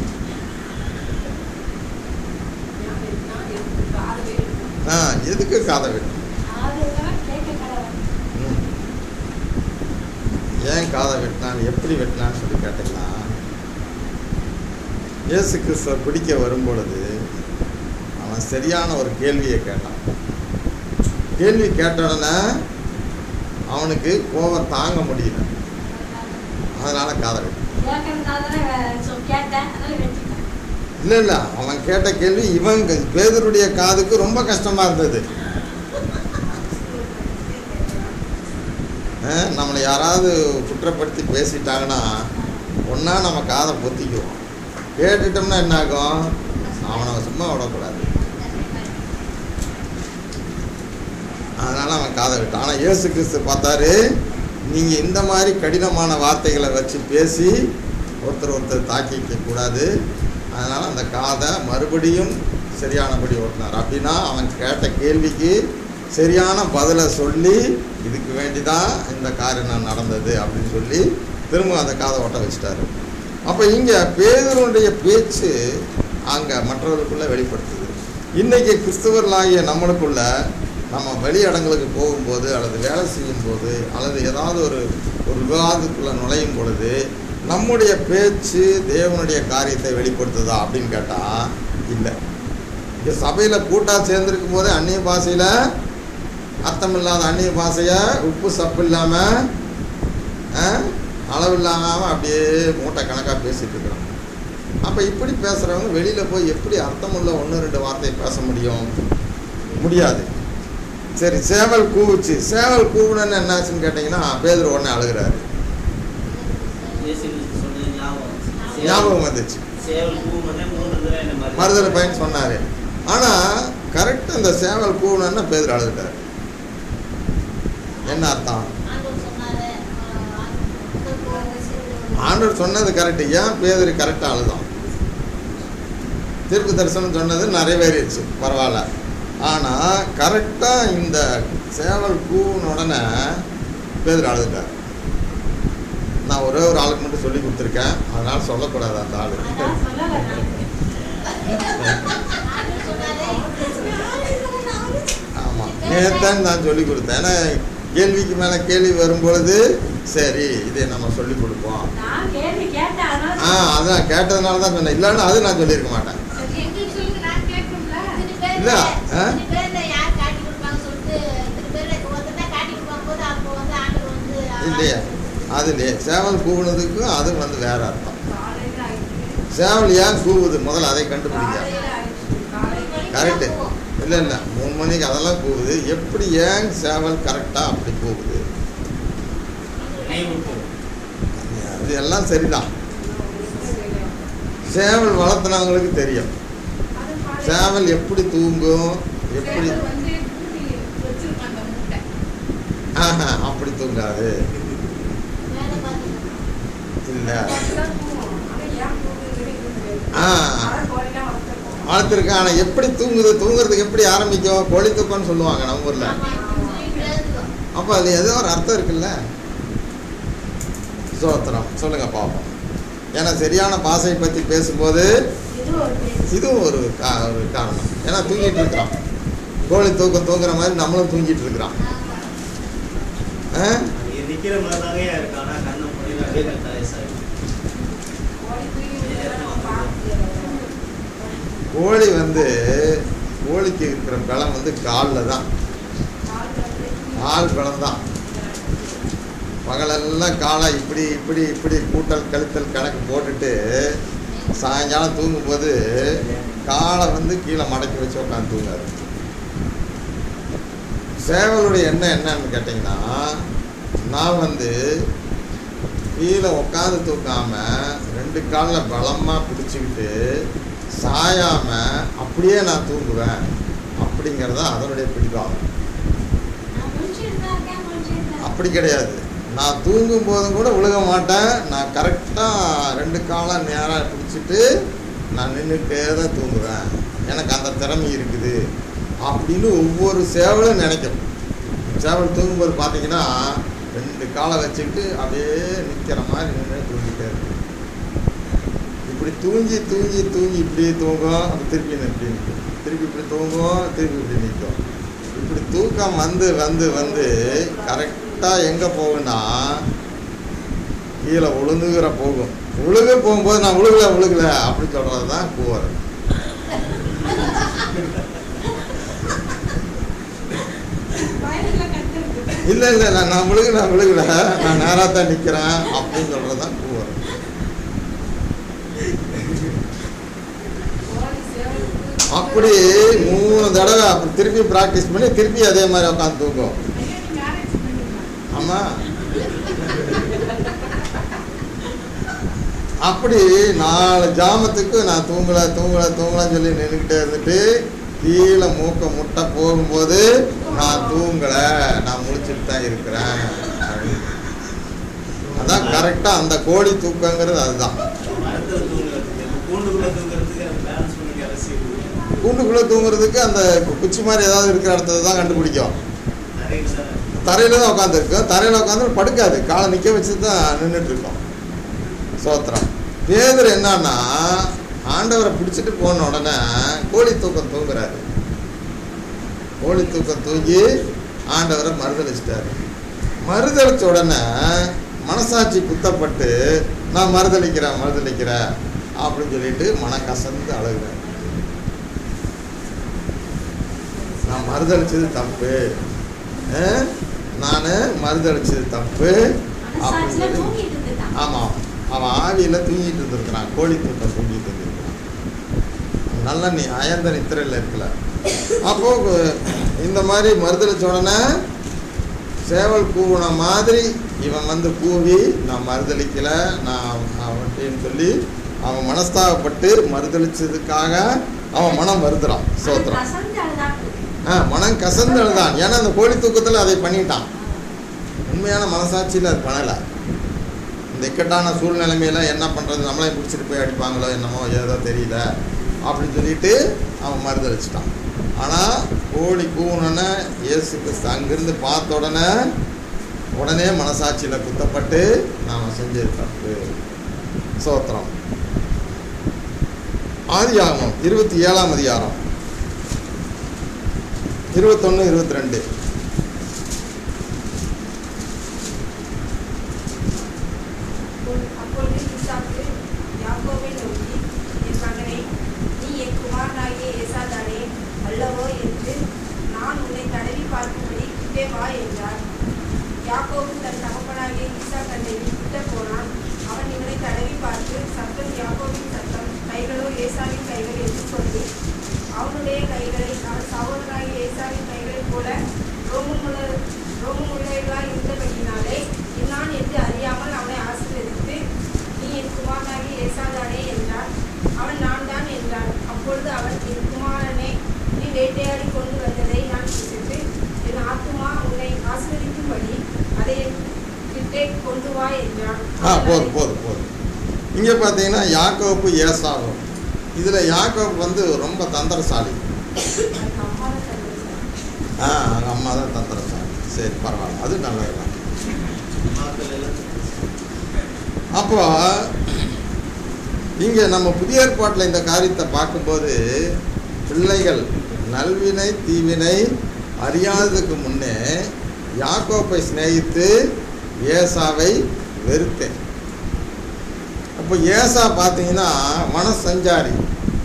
ஆ எதுக்கு காதை வெட்டணும் ஆதரவாக கேட்க கடவுள் ம். ஏன் காதை வெட்டினான் எப்படி வெட்டினான்னு சொல்லி கேட்டீங்கன்னா இயேசு கிறிஸ்துவ பிடிக்க வரும்பொழுது அவன் சரியான ஒரு கேள்வியை கேட்டான் கேள்வி கேட்ட உடனே அவனுக்கு கோபம் தாங்க முடியல அதனால காதை வெட்டினான் கேட்கறதுனால தானே சொ- கேட்டேன் அதனால வெட்டிட்டேன் இல்லை இல்லை அவன் கேட்ட கேள்வி இவன் பேதருடைய காதுக்கு ரொம்ப கஷ்டமாக இருந்தது அஹ், நம்மளை யாராவது குற்றப்படுத்தி பேசிட்டாங்கன்னா ஒன்றா நம்ம காதை பொத்திக்குவோம் கேட்டுட்டோம்னா என்ன ஆகும் அவனை சும்மா விடக்கூடாது அதனால் அவன் காதை விட்டான் ஆனால் இயேசு கிறிஸ்து பார்த்தாரு நீங்கள் இந்த மாதிரி கடினமான வார்த்தைகளை வச்சு பேசி ஒருத்தர் ஒருத்தர் தாக்கிக்க கூடாது அதனால் அந்த காதை மறுபடியும் சரியானபடி ஓட்டினார் அப்படின்னா அவன் கேட்ட கேள்விக்கு சரியான பதிலை சொல்லி இதுக்கு வேண்டி தான் இந்த காரியம் நடந்தது அப்படின்னு சொல்லி திரும்ப அந்த காதை ஒட்ட வச்சிட்டாரு அப்போ இங்கே பேதருடைய பேச்சு அங்கே மற்றவர்களுக்குள்ள வெளிப்படுத்துது இன்றைக்கி கிறிஸ்தவர்களாகிய நம்மளுக்குள்ள நம்ம வெளியிடங்களுக்கு போகும்போது அல்லது வேலை செய்யும் போது அல்லது ஏதாவது ஒரு ஒரு விவாதத்துக்குள்ளே நுழையும் பொழுது நம்முடைய பேச்சு தேவனுடைய காரியத்தை வெளிப்படுத்துதா அப்படின்னு கேட்டால் இல்லை இங்கே சபையில் கூட்டாக சேர்ந்துருக்கும் போதே அந்நிய பாஷையில் அர்த்தம் இல்லாத அந்நிய பாஷையை உப்பு சப்பு இல்லாமல் அளவு இல்லாமல் அப்படியே மூட்டை கணக்காக பேசிகிட்டு இருக்கிறோம் அப்போ இப்படி பேசுகிறவங்க வெளியில் போய் எப்படி அர்த்தமுள்ள ஒன்று ரெண்டு வார்த்தையை பேச முடியும் முடியாது சரி சேவல் கூவுச்சு சேவல் கூவுனன்னு என்னாச்சுன்னு கேட்டிங்கன்னா பேதர் உடனே அழுகிறாரு இயேசு கிறிஸ்து சொன்னது ஞாபகம். சேவல் ஞாபகம் வந்துச்சு சேவல் கூவுனதே மூன்று தடவை என்னை மறுதலை மறுதலை பையன் சொன்னார் ஆனால் கரெக்டாக இந்த சேவல் கூவுனன்னா பேதர் அழுதுட்டார் என்ன அர்த்தம் ஆண்டவர் சொன்னாரு ஆண்டவர் சொன்னது கரெக்டு ஏன் பேதர் கரெக்டாக அழுதான் தீர்க்கு தரிசனம் சொன்னது நிறைவேறிடுச்சு பரவாயில்ல ஆனால் கரெக்டாக இந்த சேவல் கூவுன உடனே பேதர் அழுதுட்டார் நான் ஒரே ஒரு ஆளுக்கு மட்டும் சொல்லி கொடுத்துருக்கேன் அதனால் சொல்லக்கூடாது அந்த ஆளு அதான் சொல்லலை ஆமாம் நேத்தான் நான் சொல்லி கொடுத்தேன் ஏன்னா கேள்விக்கு மேலே கேள்வி வரும்பொழுது சரி இதை நம்ம சொல்லி கொடுப்போம் நான் கேள்வி கேட்டேன் அதனால ஆ அதான் கேட்டதுனால தான் சொன்னேன் இல்லைன்னா அது நான் சொல்லியிருக்க மாட்டேன் எங்களுக்கு சொல்லுங்க நான் கேட்கணும்ல இல்ல, ஆ? இல்லையா அது இல்லையே சேவல் கூவுனதுக்கும் அது வந்து வேற அர்த்தம் காலையில ஆயிடுச்சு சேவல் ஏன் கூவுது முதல்ல அதை கண்டுபிடிக்க காலையில ஆயிடுச்சு காலையில கரெக்டு இல்லை இல்லை மூணு மணிக்கு அதெல்லாம் கூவுது எப்படி ஏன் சேவல் கரெக்டாக அப்படி கூவுது நினைவூட்டு. அது எல்லாம் சரிதான் சேவல் வளர்த்துனவங்களுக்கு தெரியும் சேவல் எப்படி தூங்கும் எப்படி சேவல் வந்து பூட்டி வச்சிருக்கும் அந்த மூட்டை ஆஹா, அப்படி தூங்காது மேலே பார்த்து இல்லை அப்படிதான் தூங்கும். ஆனா ஏன் தூங்குதுன்னு எங்களுக்கு தெரியாது. ஆ ஆனா கோழிலாம் வளர்த்துருக்கோம். வளர்த்துருக்கேன் ஆனால் எப்படி தூங்குது தூங்குறதுக்கு எப்படி ஆரம்பிக்கும் கோழி தூக்கம்னு சொல்லுவாங்க நம்ம ஊரில் அப்போ அதில் ஏதோ ஒரு அர்த்தம் இருக்குல்ல சோத்திரம் சொல்லுங்க பார்ப்போம் ஏன்னா சரியான பாஷை பற்றி பேசும்போது இது ஒரு பேச்சு. இதுவும் ஒரு கா ஒரு காரணம் ஏன்னா தூங்கிட்டு இருக்கிறோம் கோழி தூக்கம் தூங்குற மாதிரி நம்மளும் தூங்கிட்டு இருக்கிறோம் ஆ? அது நிக்கிற மாதிரி தாங்க இருக்கு ஆனா கண்ணை முடியல அப்படியே தலையை சாய்க்கும். கோழி தூங்கி விழுந்தா நம்ம பார்க்க கோழி வந்து கோழிக்கு இருக்கிற பலம் வந்து காலில் தான் கால் வந்து கால் பலம் தான் பகலெல்லாம் காலை இப்படி இப்படி இப்படி கூட்டல் கழித்தல் கணக்கு போட்டுட்டு சாயங்காலம் தூங்கும்போது காலை வந்து கீழே மடக்கி வச்சு உட்காந்து தூங்காது சேவலுடைய எண்ணம் என்னன்னு கேட்டிங்கன்னா நான் வந்து கீழே உட்காந்து தூக்காம ரெண்டு காலில் பலமாக பிடிச்சிக்கிட்டு சாயாம அப்படியே நான் தூங்குவேன் அப்படிங்கிறது தான் அதனுடைய பிடிவாதம் நான் முடிச்சிருந்தா இருக்கேன் முடிச்சிருந்தேன் அப்படி கிடையாது நான் தூங்கும் போதும் கூட விழுக மாட்டேன் நான் கரெக்டாக ரெண்டு காலம் நேராக பிடிச்சிட்டு நான் நின்றுட்டே தான் தூங்குவேன் எனக்கு அந்த திறமை இருக்குது அப்படின்னு ஒவ்வொரு சேவலும் நினைக்கும் சேவல் தூங்கும்போது பார்த்தீங்கன்னா ரெண்டு காலை வச்சுக்கிட்டு அப்படியே நிற்கிற மாதிரி நின்று தூங்கிட்டே இருக்கும் இப்படி தூங்கி தூங்கி தூங்கி இப்படியே தூங்கும் அப்படி திருப்பி இப்படி நிற்கும் திருப்பி இப்படி தூங்கும் திருப்பி இப்படி நிற்கும் இப்படி தூக்கம் வந்து வந்து வந்து கரெக்டாக எங்கே போகும்னா கீழே உழுந்துகிற போகும் உழுக போகும்போது நான் உழுகல உழுகல அப்படி சொல்கிறது தான் கூவர் வயலுல கட்டுறது இல்லை இல்லை நான் நான் விழுகல நான் விழுகல நான் நேராக தான் நிற்கிறேன் அப்படின்னு சொல்கிறது தான் கூவர் கோழி சேவலுக்கு அப்படி மூணு தடவை அப்படி திருப்பி ப்ராக்டிஸ் பண்ணி திருப்பி அதே மாதிரி உட்காந்து தூங்கும் ஐயா நீ மேரேஜ் பண்ணிக்கலாம் ஆமாம் அப்படி நாலு ஜாமத்துக்கு நான் தூங்கலை தூங்கலை தூங்கலைன்னு சொல்லி நின்றுக்கிட்டே இருந்துட்டு கீழே மூக்க முட்டை போகும்போது நான் தூங்கலை நான் முழிச்சிட்டு தான் இருக்கிறேன் அப்படின்னு. அதான் கரெக்டாக அந்த கோழி தூக்கங்கிறது அதுதான் மரத்துல தூங்குறதுக்கு கூண்டுக்குள்ள தூங்குறதுக்கு பேலன்ஸ் பண்ணி அரசியல் கூண்டுக்குள்ளே தூங்குறதுக்கு அந்த குச்சி மாதிரி ஏதாவது இருக்கிற இடத்துல தான் கண்டுபிடிக்கும் நிறைய சார் தரையில தான் உட்காந்துருக்கும் தரையில் உட்காந்து படுக்காது காலை நிற்க வச்சு தான் நின்றுட்டு இருக்கோம் சோத்திரம் பேதர் என்னன்னா ஆண்டவரை பிடிச்சிட்டு போன உடனே கோழி தூக்கம் தூங்குறாரு கோழி தூக்கம் தூங்கி ஆண்டவரை மறுதளிச்சிட்டாரு மறுதளிச்ச உடனே மனசாட்சி குத்தப்பட்டு நான் மறுதளிக்கிறேன் மறுதளிக்கிறேன் அப்படின்னு சொல்லிட்டு மனம் கசந்து அழுகுறேன் நான் மறுதளிச்சது தப்பு நான் மறுதளிச்சது தப்பு அப்படின்னு மனசாட்சியில சொல்லி தூங்கிட்டு இருந்துட்டான் ஆமாம் அவன் ஆவியில் தூங்கிட்டு இருந்திருக்கிறான் கோழி தூக்கம் தூங்கிட்டு இருந்திருக்கிறான் நல்ல நீ அயந்த நித்திரையில் இருக்கல அப்போ கு- இந்த மாதிரி மறுதளிச்ச உடனே சேவல் கூவுன மாதிரி இவன் வந்து கூவி நான் மறுதளிக்கல நான் அவன்கிட்டன்னு சொல்லி அவன் மனஸ்தாபப்பட்டு மறுதளிச்சதுக்காக அவன் மனம் வருதுறான் அது சோத்திரம் கசந்து அழுதான் ஆ மனம் கசந்து அழுதான் ஏன்னா அந்த கோழி தூக்கத்தில் அதை பண்ணிட்டான் உண்மையான மனசாட்சியில் அது பண்ணலை இந்த இக்கட்டான சூழ்நிலைமையில என்ன பண்ணுறது நம்மளையும் பிடிச்சிட்டு போய் அடிப்பாங்களோ என்னமோ ஏதோ தெரியல அப்படின்னு சொல்லிட்டு அவன் மறுதளிச்சிட்டான் ஆனால் கோழி கூவுனோடனே இயேசு கிறிஸ்து அங்கிருந்து பார்த்த உடனே உடனே மனசாட்சியில் குத்தப்பட்டு நாம் செஞ்சது தப்பு சோத்திரம் ஆதியாகமம் இருபத்தி ஏழாம் அதிகாரம் இருபத்தொன்று இருபத்தி ரெண்டு அப்பொழுது ஈசாக்கு யாக்கோபை நோக்கி என் மகனே நீ என் குமாரனாகிய ஏசாதானே அல்லவோ என்று நான் உன்னை தடவி பார்க்கும்படி கிட்டே வா என்றார் யாக்கோபு தன் தகப்பனாகிய ஈசா கண்டையில் கிட்ட போனான் அவன் இவனை தடவி பார்த்து சத்தம் யாக்கோபின் சத்தம் கைகளோ ஏசாவின் கைகள் என்று சொல்லி அவனுடைய கைகளை அவன் சகோதரனாகிய ஏசாவின் கைகளைப் போல ரோமமுள்ள ரோமமுள்ளவர்களாய் இருந்தபடியினாலே இன்னான் என்று அறியாமல் அவனை ஆசீர்வதித்து நீ என் குமாரனாகிய ஏசாதானே என்றான் அவன் நான் தான் என்றான் அப்பொழுது அவன் என் குமாரனே நீ வேட்டையாடி கொண்டு அருகே கொண்டு வா என்றான் ஆ போதும் போதும் போதும் இங்கே பார்த்தீங்கன்னா யாக்கோப்பு ஏசாவும் இதில் யாக்கோப்பு வந்து ரொம்ப தந்திரசாலி அதுக்கு அம்மா தான் தந்தது. ஆ அவங்க அம்மா தான் தந்திரசாலி சரி பரவாயில்ல அது நல்லதுதான் மாக்கள் எல்லாம் அப்போ இங்கே நம்ம புதிய ஏற்பாட்டில் இந்த காரியத்தை பார்க்கும்போது பிள்ளைகள் நல்வினை தீவினை அறியாததுக்கு முன்னே யாக்கோப்பை சிநேகித்து ஏசாவை வெறுத்தேன் அப்போ ஏசா பார்த்தீங்கன்னா மனசஞ்சாரி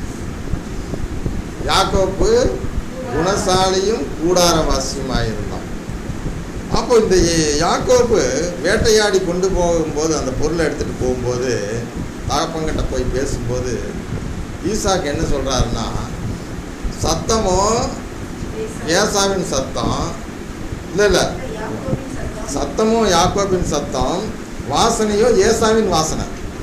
யாக்கோப்பு குணசாலியும் கூடாரவாசியுமாக இருந்தான் அப்போ இந்த யாக்கோப்பு வேட்டையாடி கொண்டு போகும்போது அந்த பொருளை எடுத்துகிட்டு போகும்போது தகப்பங்கிட்ட போய் பேசும்போது ஈசாக்கு என்ன சொல்கிறாருன்னா சத்தமோ ஏசாவின் சத்தம் இல்லை இல்லை யாக்கோபின் சத்தம் சத்தமும் யாக்கோபின் சத்தம் வாசனையோ ஏசாவின் வாசனை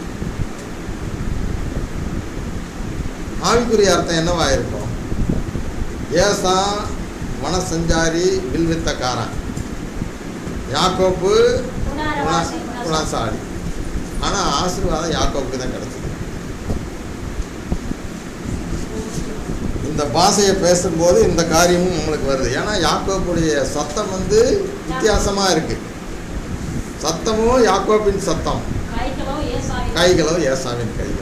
ஆவிக்குரிய அர்த்தம் என்னவா இருக்கும் ஏசா மனசஞ்சாரி வில்வித்தக்காரன் யாக்கோப்பு குணாரவாசி, குண- குணசாலி ஆனால் ஆசீர்வாதம் யாக்கோப்புக்கு தான் கிடைச்சது இந்த பாஷையை பேசும்போது இந்த காரியமும் நம்மளுக்கு வருது ஏன்னா யாக்கோப்புடைய சத்தம் வந்து வித்தியாசமாக இருக்கு சத்தமும் யாக்கோப்பின் சத்தம் கைகளோ ஏசாவின் கைகளோ ஏசாவின் கைகள்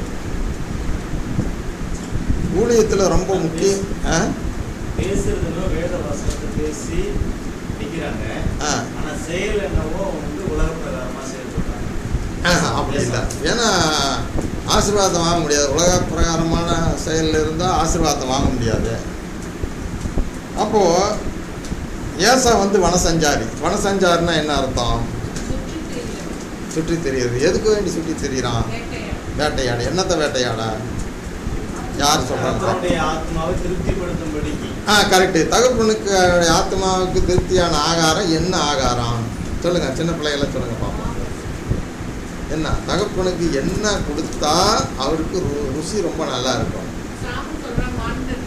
ஊழியத்தில் ரொம்ப முக்கியம் ஆ? பேசுறதுன்னு வேத வசனத்தை பேசி நிற்கிறாங்க ஆ. ஆனா செயல் என்னவோ வந்து உலக பிரகாரமா செயல்படுறாங்க ஆஹா, அப்படி இல்லை ஏன்னா ஆசீர்வாதம் வாங்க முடியாது உலக பிரகாரமான செயலில் இருந்தால் ஆசீர்வாதம் வாங்க முடியாது அப்போது ஏசா வந்து வனசஞ்சாரி வனசஞ்சாரின்னா என்ன அர்த்தம் சுற்றி தெரியல சுற்றி தெரியுது எதுக்கு வேண்டி சுற்றி தெரியுறான் வேட்டையாடு வேட்டையாட என்னத்தை வேட்டையாட யார் சொல்கிறாங்க கர்த்தருடைய ஆத்மாவை திருப்திப்படுத்தும்படிக்கு ஆ கரெக்டு தகப்பனுக்கு ஆத்மாவுக்கு திருப்தியான ஆகாரம் என்ன ஆகாரம் சொல்லுங்க சின்ன பிள்ளைகளை சொல்லுங்க பாப்போம் என்ன தகப்பனுக்கு என்ன கொடுத்தா அவருக்கு ரு- ருசி ரொம்ப நல்லா இருக்கும் சாமி சொல்றான் மாண்டது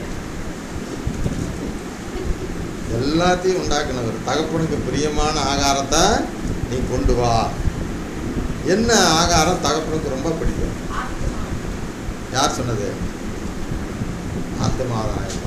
எல்லாத்தையும் உண்டாக்குனவர் தகப்பனுக்கு பிரியமான ஆகாரத்தை நீ கொண்டு வா என்ன ஆகாரம் தகப்பனுக்கு ரொம்ப பிடிக்கும் ஆத்மா யார் சொன்னது ஆத்மாதாயம்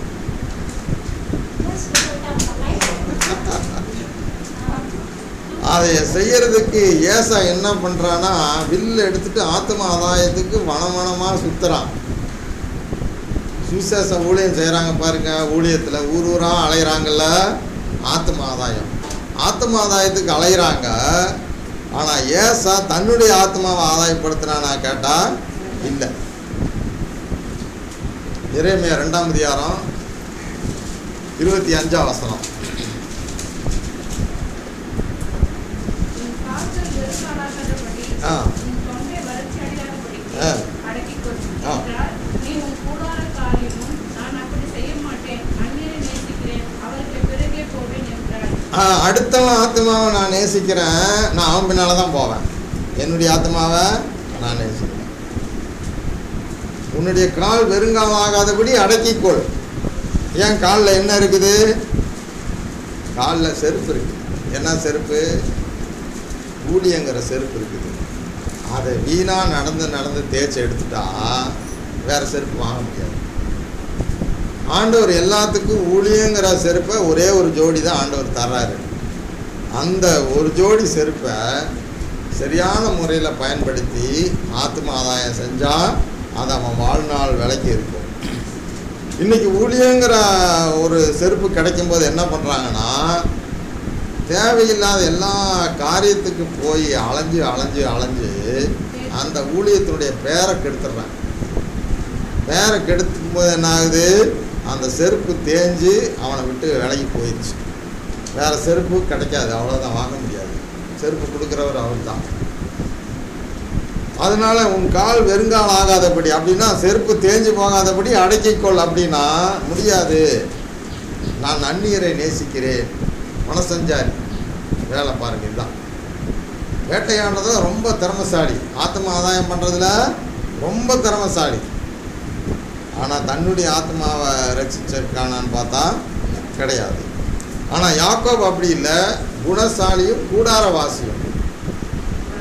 அதை செய்யறதுக்கு ஏசா என்ன பண்றானா வில்லு எடுத்துட்டு ஆத்ம ஆதாயத்துக்கு வனவனமாக சுத்துறான் சுவிசேஷ ஊழியம் செய்கிறாங்க பாருங்க ஊழியத்தில் ஊர் ஊராக அலைகிறாங்கல்ல ஆத்ம ஆதாயம் ஆத்ம ஆதாயத்துக்கு அலைகிறாங்க ஆனால் ஏசா தன்னுடைய ஆத்மாவை ஆதாயப்படுத்துறானா கேட்டால் இல்லை இறைமையா ரெண்டாம் அதிகாரம் இருபத்தி அஞ்சாம் வசனம் உன் கால்கள் வெறுக்காடாதபடி ஆ. உன் தொண்டை வறட்சி அடையாதபடிக்கு ஆ. அடக்கிக் கொள் ஆ. என்றால் நீ உன் கூடார காரியமும் நான் அப்படி செய்ய மாட்டேன் அந்நியரை நேசிக்கிறேன் அவருக்கு பிறகே போவேன் என்றார் ஆ, அடுத்தவன் ஆத்மாவை நான் நேசிக்கிறேன் நான் அவன் பின்னால் தான் போவேன் என்னுடைய ஆத்மாவை நான் நேசிக்கிறேன் உன்னுடைய கால் வெறுங்கால் ஆகாதபடி அடக்கிக்கொள் ஏன் காலில் என்ன இருக்குது காலில் செருப்பு இருக்குது என்ன செருப்பு ஊழியங்கிற செருப்பு இருக்குது அதை வீணாக நடந்து நடந்து தேய்ச்சி எடுத்துட்டா வேறு செருப்பு வாங்க முடியாது ஆண்டவர் எல்லாத்துக்கும் ஊழியங்கிற செருப்பை ஒரே ஒரு ஜோடி தான் ஆண்டவர் தர்றாரு அந்த ஒரு ஜோடி செருப்பை சரியான முறையில் பயன்படுத்தி ஆத்ம ஆதாயம் செஞ்சால் அது அவன் வாழ்நாள் விலைக்கு இருக்கும் இன்னைக்கு ஊழியங்கிற ஒரு செருப்பு கிடைக்கும்போது என்ன பண்ணுறாங்கன்னா தேவையில்லாத எல்லா காரியத்துக்கு போய் அலைஞ்சு அலைஞ்சு அலைஞ்சு அந்த ஊழியத்தினுடைய பேரை கெடுத்துடுறாங்க பேரை கெடுக்கும் போது என்ன ஆகுது அந்த செருப்பு தேஞ்சு அவனை விட்டு விலகி போயிடுச்சு வேறு செருப்பு கிடைக்காது அவ்வளோதான் வாங்க முடியாது செருப்பு கொடுக்குறவர் அவர் தான் அதனால உன் கால் வெறுங்கால் ஆகாதபடி அப்படின்னா செருப்பு தேஞ்சு போகாதபடி அடக்கிக்கொள் அப்படின்னா முடியாது நான் அந்நியரை நேசிக்கிறேன் மனசஞ்சாரி வேலை பாருங்க இதுதான் வேட்டையாடுறத ரொம்ப திறமசாலி ஆத்ம ஆதாயம் பண்ணுறதுல ரொம்ப திறமசாலி ஆனால் தன்னுடைய ஆத்மாவை ரட்சிச்சிருக்கானான்னு பார்த்தா கிடையாது ஆனால் யாக்கோப் அப்படி இல்லை குணசாலியும் கூடாரவாசியும்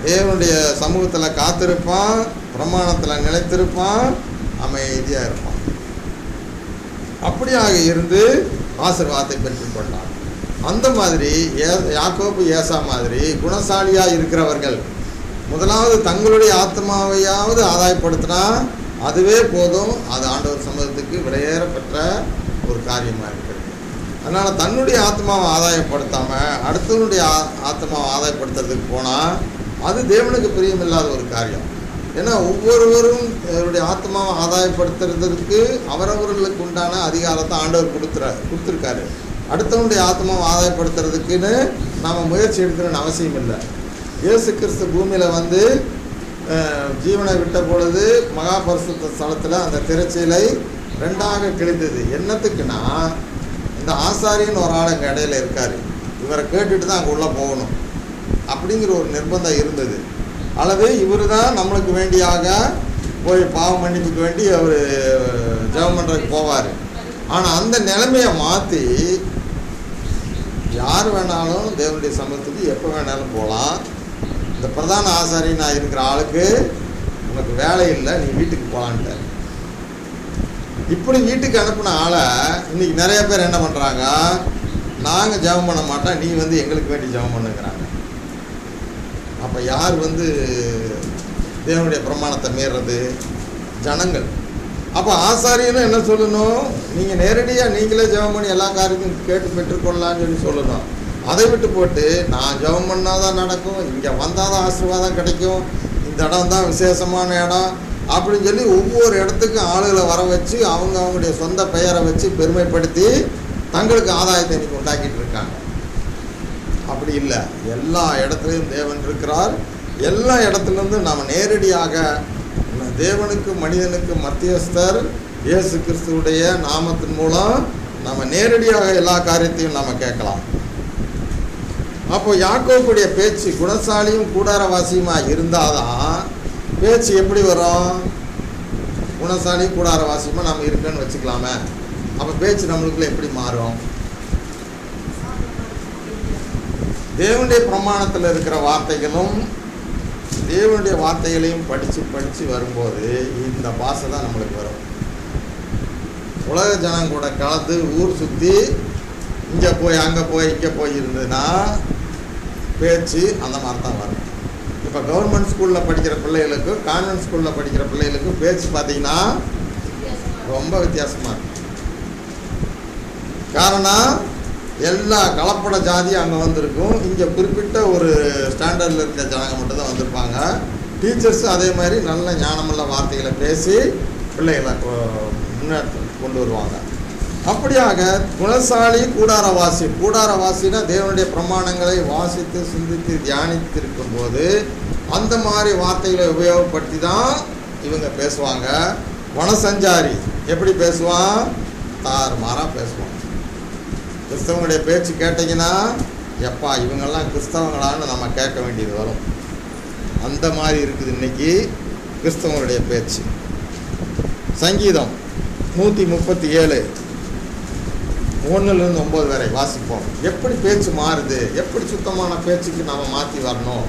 தேவனுடைய சமூகத்தில் காத்திருப்பான் பிரமாணத்தில் நிலைத்திருப்பான் அமைதியாக இருப்பான் அப்படியாக இருந்து ஆசீர்வாதத்தை பெற்றுக்கொண்டான் அந்த மாதிரி ஏ யாக்கோபு ஏசா மாதிரி குணசாலியாக இருக்கிறவர்கள் முதலாவது தங்களுடைய ஆத்மாவையாவது ஆதாயப்படுத்தினா அதுவே போதும் அது ஆண்டவர் சம்மதத்துக்கு விலையேறப்பெற்ற ஒரு காரியமாக இருக்கிறது அதனால் தன்னுடைய ஆத்மாவை ஆதாயப்படுத்தாமல் அடுத்தவனுடைய ஆ ஆத்மாவை ஆதாயப்படுத்துறதுக்கு போனால் அது தேவனுக்கு பிரியமில்லாத ஒரு காரியம் ஏன்னா ஒவ்வொருவரும் அவருடைய ஆத்மாவை ஆதாயப்படுத்துறதுக்கு அவரவர்களுக்கு உண்டான அதிகாரத்தை ஆண்டவர் கொடுத்துற கொடுத்துருக்காரு அடுத்தவனுடைய ஆத்மாவை ஆதாயப்படுத்துறதுக்குன்னு நாம் முயற்சி எடுக்கணும்னு அவசியம் இல்லை இயேசு கிறிஸ்து பூமியில் வந்து அஹ், ஜீவனை விட்ட பொழுது மகா பரிசுத்த ஸ்தலத்தில் அந்த திரைச்சீலை ரெண்டாக கிழிந்தது என்னத்துக்குன்னா இந்த ஆசாரியன்னு ஒரு ஆள் எங்கள் இடையில இருக்கார் இவரை கேட்டுட்டு தான் அங்கே உள்ளே போகணும் அப்படிங்கிற ஒரு நிர்பந்தம் இருந்தது அல்லது இவர் தான் நம்மளுக்கு வேண்டியாக போய் பாவ மன்னிப்புக்கு வேண்டி அவர் ஜெபம் பண்ணுறதுக்கு போவார் ஆனால் அந்த நிலைமையை மாற்றி யார் வேணாலும் தேவனுடைய சமூகத்துக்கு எப்போ வேணாலும் போகலாம் இந்த பிரதான ஆசாரியனாக இருக்கிற ஆளுக்கு உனக்கு வேலை இல்லை நீ வீட்டுக்கு போகலான்ட்டார் இப்படி வீட்டுக்கு அனுப்பின ஆளை இன்னைக்கு நிறைய பேர் என்ன பண்ணுறாங்க நாங்கள் ஜெபம் பண்ண மாட்டோம் நீ வந்து எங்களுக்கு வேண்டி ஜெபம் பண்ணுங்கிறாங்க அப்போ யார் வந்து தேவனுடைய பிரமாணத்தை மீறது ஜனங்கள் அப்போ ஆசாரியனும் என்ன சொல்லணும் நீங்கள் நேரடியாக நீங்களே ஜெபம் பண்ணி எல்லா காரியத்தையும் கேட்டு பெற்றுக்கொள்ளலாம்னு சொல்லி சொல்லணும் அதை விட்டு போட்டு நான் ஜெபம் பண்ணால் தான் நடக்கும் இங்கே வந்தால் தான் ஆசீர்வாதம் கிடைக்கும் இந்த இடம் தான் விசேஷமான இடம் அப்படின்னு சொல்லி ஒவ்வொரு இடத்துக்கும் ஆளுகளை வர வச்சு அவங்க அவங்களுடைய சொந்த பெயரை வச்சு பெருமைப்படுத்தி தங்களுக்கு ஆதாயத்தை இன்னைக்கு உண்டாக்கிட்டு இருக்காங்க அப்படி இல்லை எல்லா இடத்துலையும் தேவன் இருக்கிறார் எல்லா இடத்துலேருந்து நாம் நேரடியாக தேவனுக்கு மனிதனுக்கு மத்தியஸ்தர் இயேசு கிறிஸ்துவுடைய நாமத்தின் மூலம் நம்ம நேரடியாக எல்லா காரியத்தையும் நம்ம கேட்கலாம் அப்போ யாக்கோப்புடைய பேச்சு குணசாலியும் கூடாரவாசியுமா இருந்தாதான் பேச்சு எப்படி வரும் குணசாலியும் கூடாரவாசியுமா நம்ம இருக்குன்னு வச்சுக்கலாமே அப்போ பேச்சு நம்மளுக்குள்ள எப்படி மாறும் தேவனுடைய பிரமாணத்தில் இருக்கிற வார்த்தைகளும் தேவனுடைய வார்த்தைகளையும் படித்து படித்து வரும்போது இந்த பாஷை தான் நம்மளுக்கு வரும் உலக ஜனம் கூட கலந்து ஊர் சுற்றி இங்கே போய் அங்கே போய் இங்கே போய் இருந்ததுன்னா பேச்சு அந்த மாதிரி தான் வரும் இப்போ கவர்மெண்ட் ஸ்கூலில் படிக்கிற பிள்ளைகளுக்கும் கான்வென்ட் ஸ்கூலில் படிக்கிற பிள்ளைகளுக்கும் பேச்சு பார்த்தீங்கன்னா ரொம்ப வித்தியாசமாக இருக்கும் காரணம் எல்லா கலப்பட ஜாதியும் அங்கே வந்திருக்கும் இங்கே குறிப்பிட்ட ஒரு ஸ்டாண்டர்டில் இருக்க ஜனங்க மட்டும்தான் வந்திருப்பாங்க டீச்சர்ஸும் அதே மாதிரி நல்ல ஞானமுள்ள வார்த்தைகளை பேசி பிள்ளைகளை கொ- முன்னேற்ற கொண்டு வருவாங்க அப்படியாக குணசாலி கூடாரவாசி கூடாரவாசினா தேவனுடைய பிரமாணங்களை வாசித்து சிந்தித்து தியானித்திருக்கும் போது அந்த மாதிரி வார்த்தைகளை உபயோகப்படுத்தி தான் இவங்க பேசுவாங்க வனசஞ்சாரி எப்படி பேசுவான் தாறுமாறாக பேசுவான் கிறிஸ்தவங்களுடைய பேச்சு கேட்டிங்கன்னா எப்பா இவங்கெல்லாம் கிறிஸ்தவங்களான்னு நம்ம கேட்க வேண்டியது வரும் அந்த மாதிரி இருக்குது இன்னைக்கு கிறிஸ்தவங்களுடைய பேச்சு சங்கீதம் நூற்றி முப்பத்தி ஏழு ஒன்றுலேருந்து ஒம்பது வரை வாசிப்போம் எப்படி பேச்சு மாறுது எப்படி சுத்தமான பேச்சுக்கு நம்ம மாற்றி வரணும்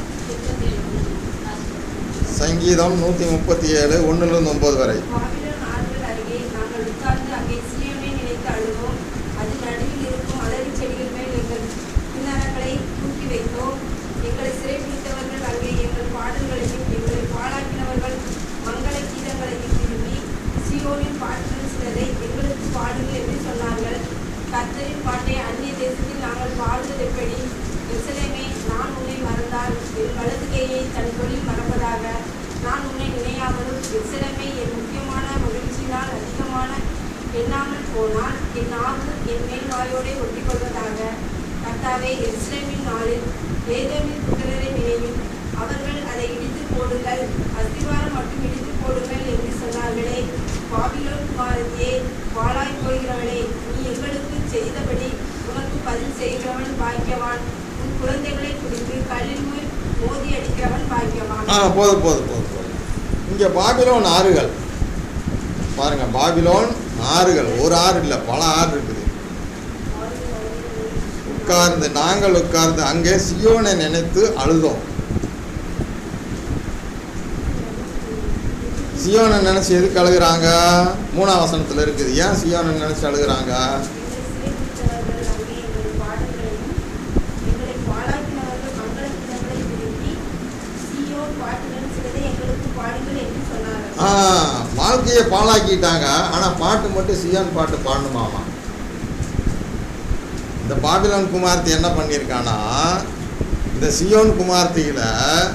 சங்கீதம் நூற்றி முப்பத்தி ஏழு ஒன்றுலேருந்து ஒம்பது வரை பாபிலோன் ஆறுகள் அருகே நாங்கள் உட்கார்ந்து அங்கே சீயோனை நினைத்து அழுதோம் அது நடுவில் இருக்கும் அலரி செடிகள் மேல் எங்கள் கிண்ணறங்களை தூக்கி வைத்தோம் எங்களை சிறைபிடித்தவர்கள் அங்கே எங்கள் பாடல்களையும் எங்களை பாழாக்கினவர்கள் மங்கள கீதங்களையும் திரும்பி சீயோனின் பாட்டுகள் சிலரை எங்களுக்கு பாடுங்கள் என்று சொன்னார்கள் கர்த்தரின் பாட்டை அந்நிய தேசத்தில் நாங்கள் பாடுவது எப்படி எருசலேமே நான் உன்னை மறந்தால் என் வலது கையை தன் தொழில் மறப்பதாக நான் உன்னை நினையாமலும் எருசலேமே என் முக்கியமான மகிழ்ச்சியினால் அதிகமான எண்ணாமல் போனால் என் நாவு என் மேல் வாயோடே ஒட்டிக் கொள்வதாக கர்த்தாவே எருசலேமின் நாளில் ஏதோமின் புகழரை நினைவில் அவர்கள் அதை இடித்து போடுங்கள் அஸ்திவாரம் மட்டும் இடித்து போடுங்கள் என்று சொன்னார்களே பாபிலோன் குமாரத்தியே வாளாய் போகிறவளே நீ எங்களுக்கு செய்தபடி உனக்கு பதில் செய்கிறவன் பாக்கியவான் உன் குழந்தைகளை குடித்து கல்லில் மேல் மோதி அடிக்கிறவன் பாக்கியவான் ஆ போதும் போதும் போதும் போதும் இங்கே பாபிலோன் ஆறுகள் பாருங்க பாபிலோன் ஆறுகள் ஒரு ஆறு இல்லை பல ஆறு இருக்குது உட்கார்ந்து நாங்கள் உட்கார்ந்து அங்கே சியோனை நினைத்து அழுதோம் சியோனை நினச்சி எதுக்கு அழுகுறாங்க மூணாம் வசனத்தில் இருக்குது ஏன் சியோனை நினச்சி அழுகுறாங்க எங்களை சிறைபிடித்தவர்கள் அங்கே எங்கள் பாடங்களையும் எங்களை பாழாக்கினவர்கள் மங்களத்தினங்களை விரும்பி சீயோன் பாட்டுடன் சிலதை எங்களுக்கு பாடுங்கள் என்று சொன்னார்கள் ஆ, வாழ்க்கையை பாழாக்கிட்டாங்க ஆனால் பாட்டு மட்டும் சியோன் பாட்டு பாடணுமாமா இந்த பாபிலோன் குமார்த்தி என்ன பண்ணியிருக்கானா இந்த சியோன் குமார்த்திகளை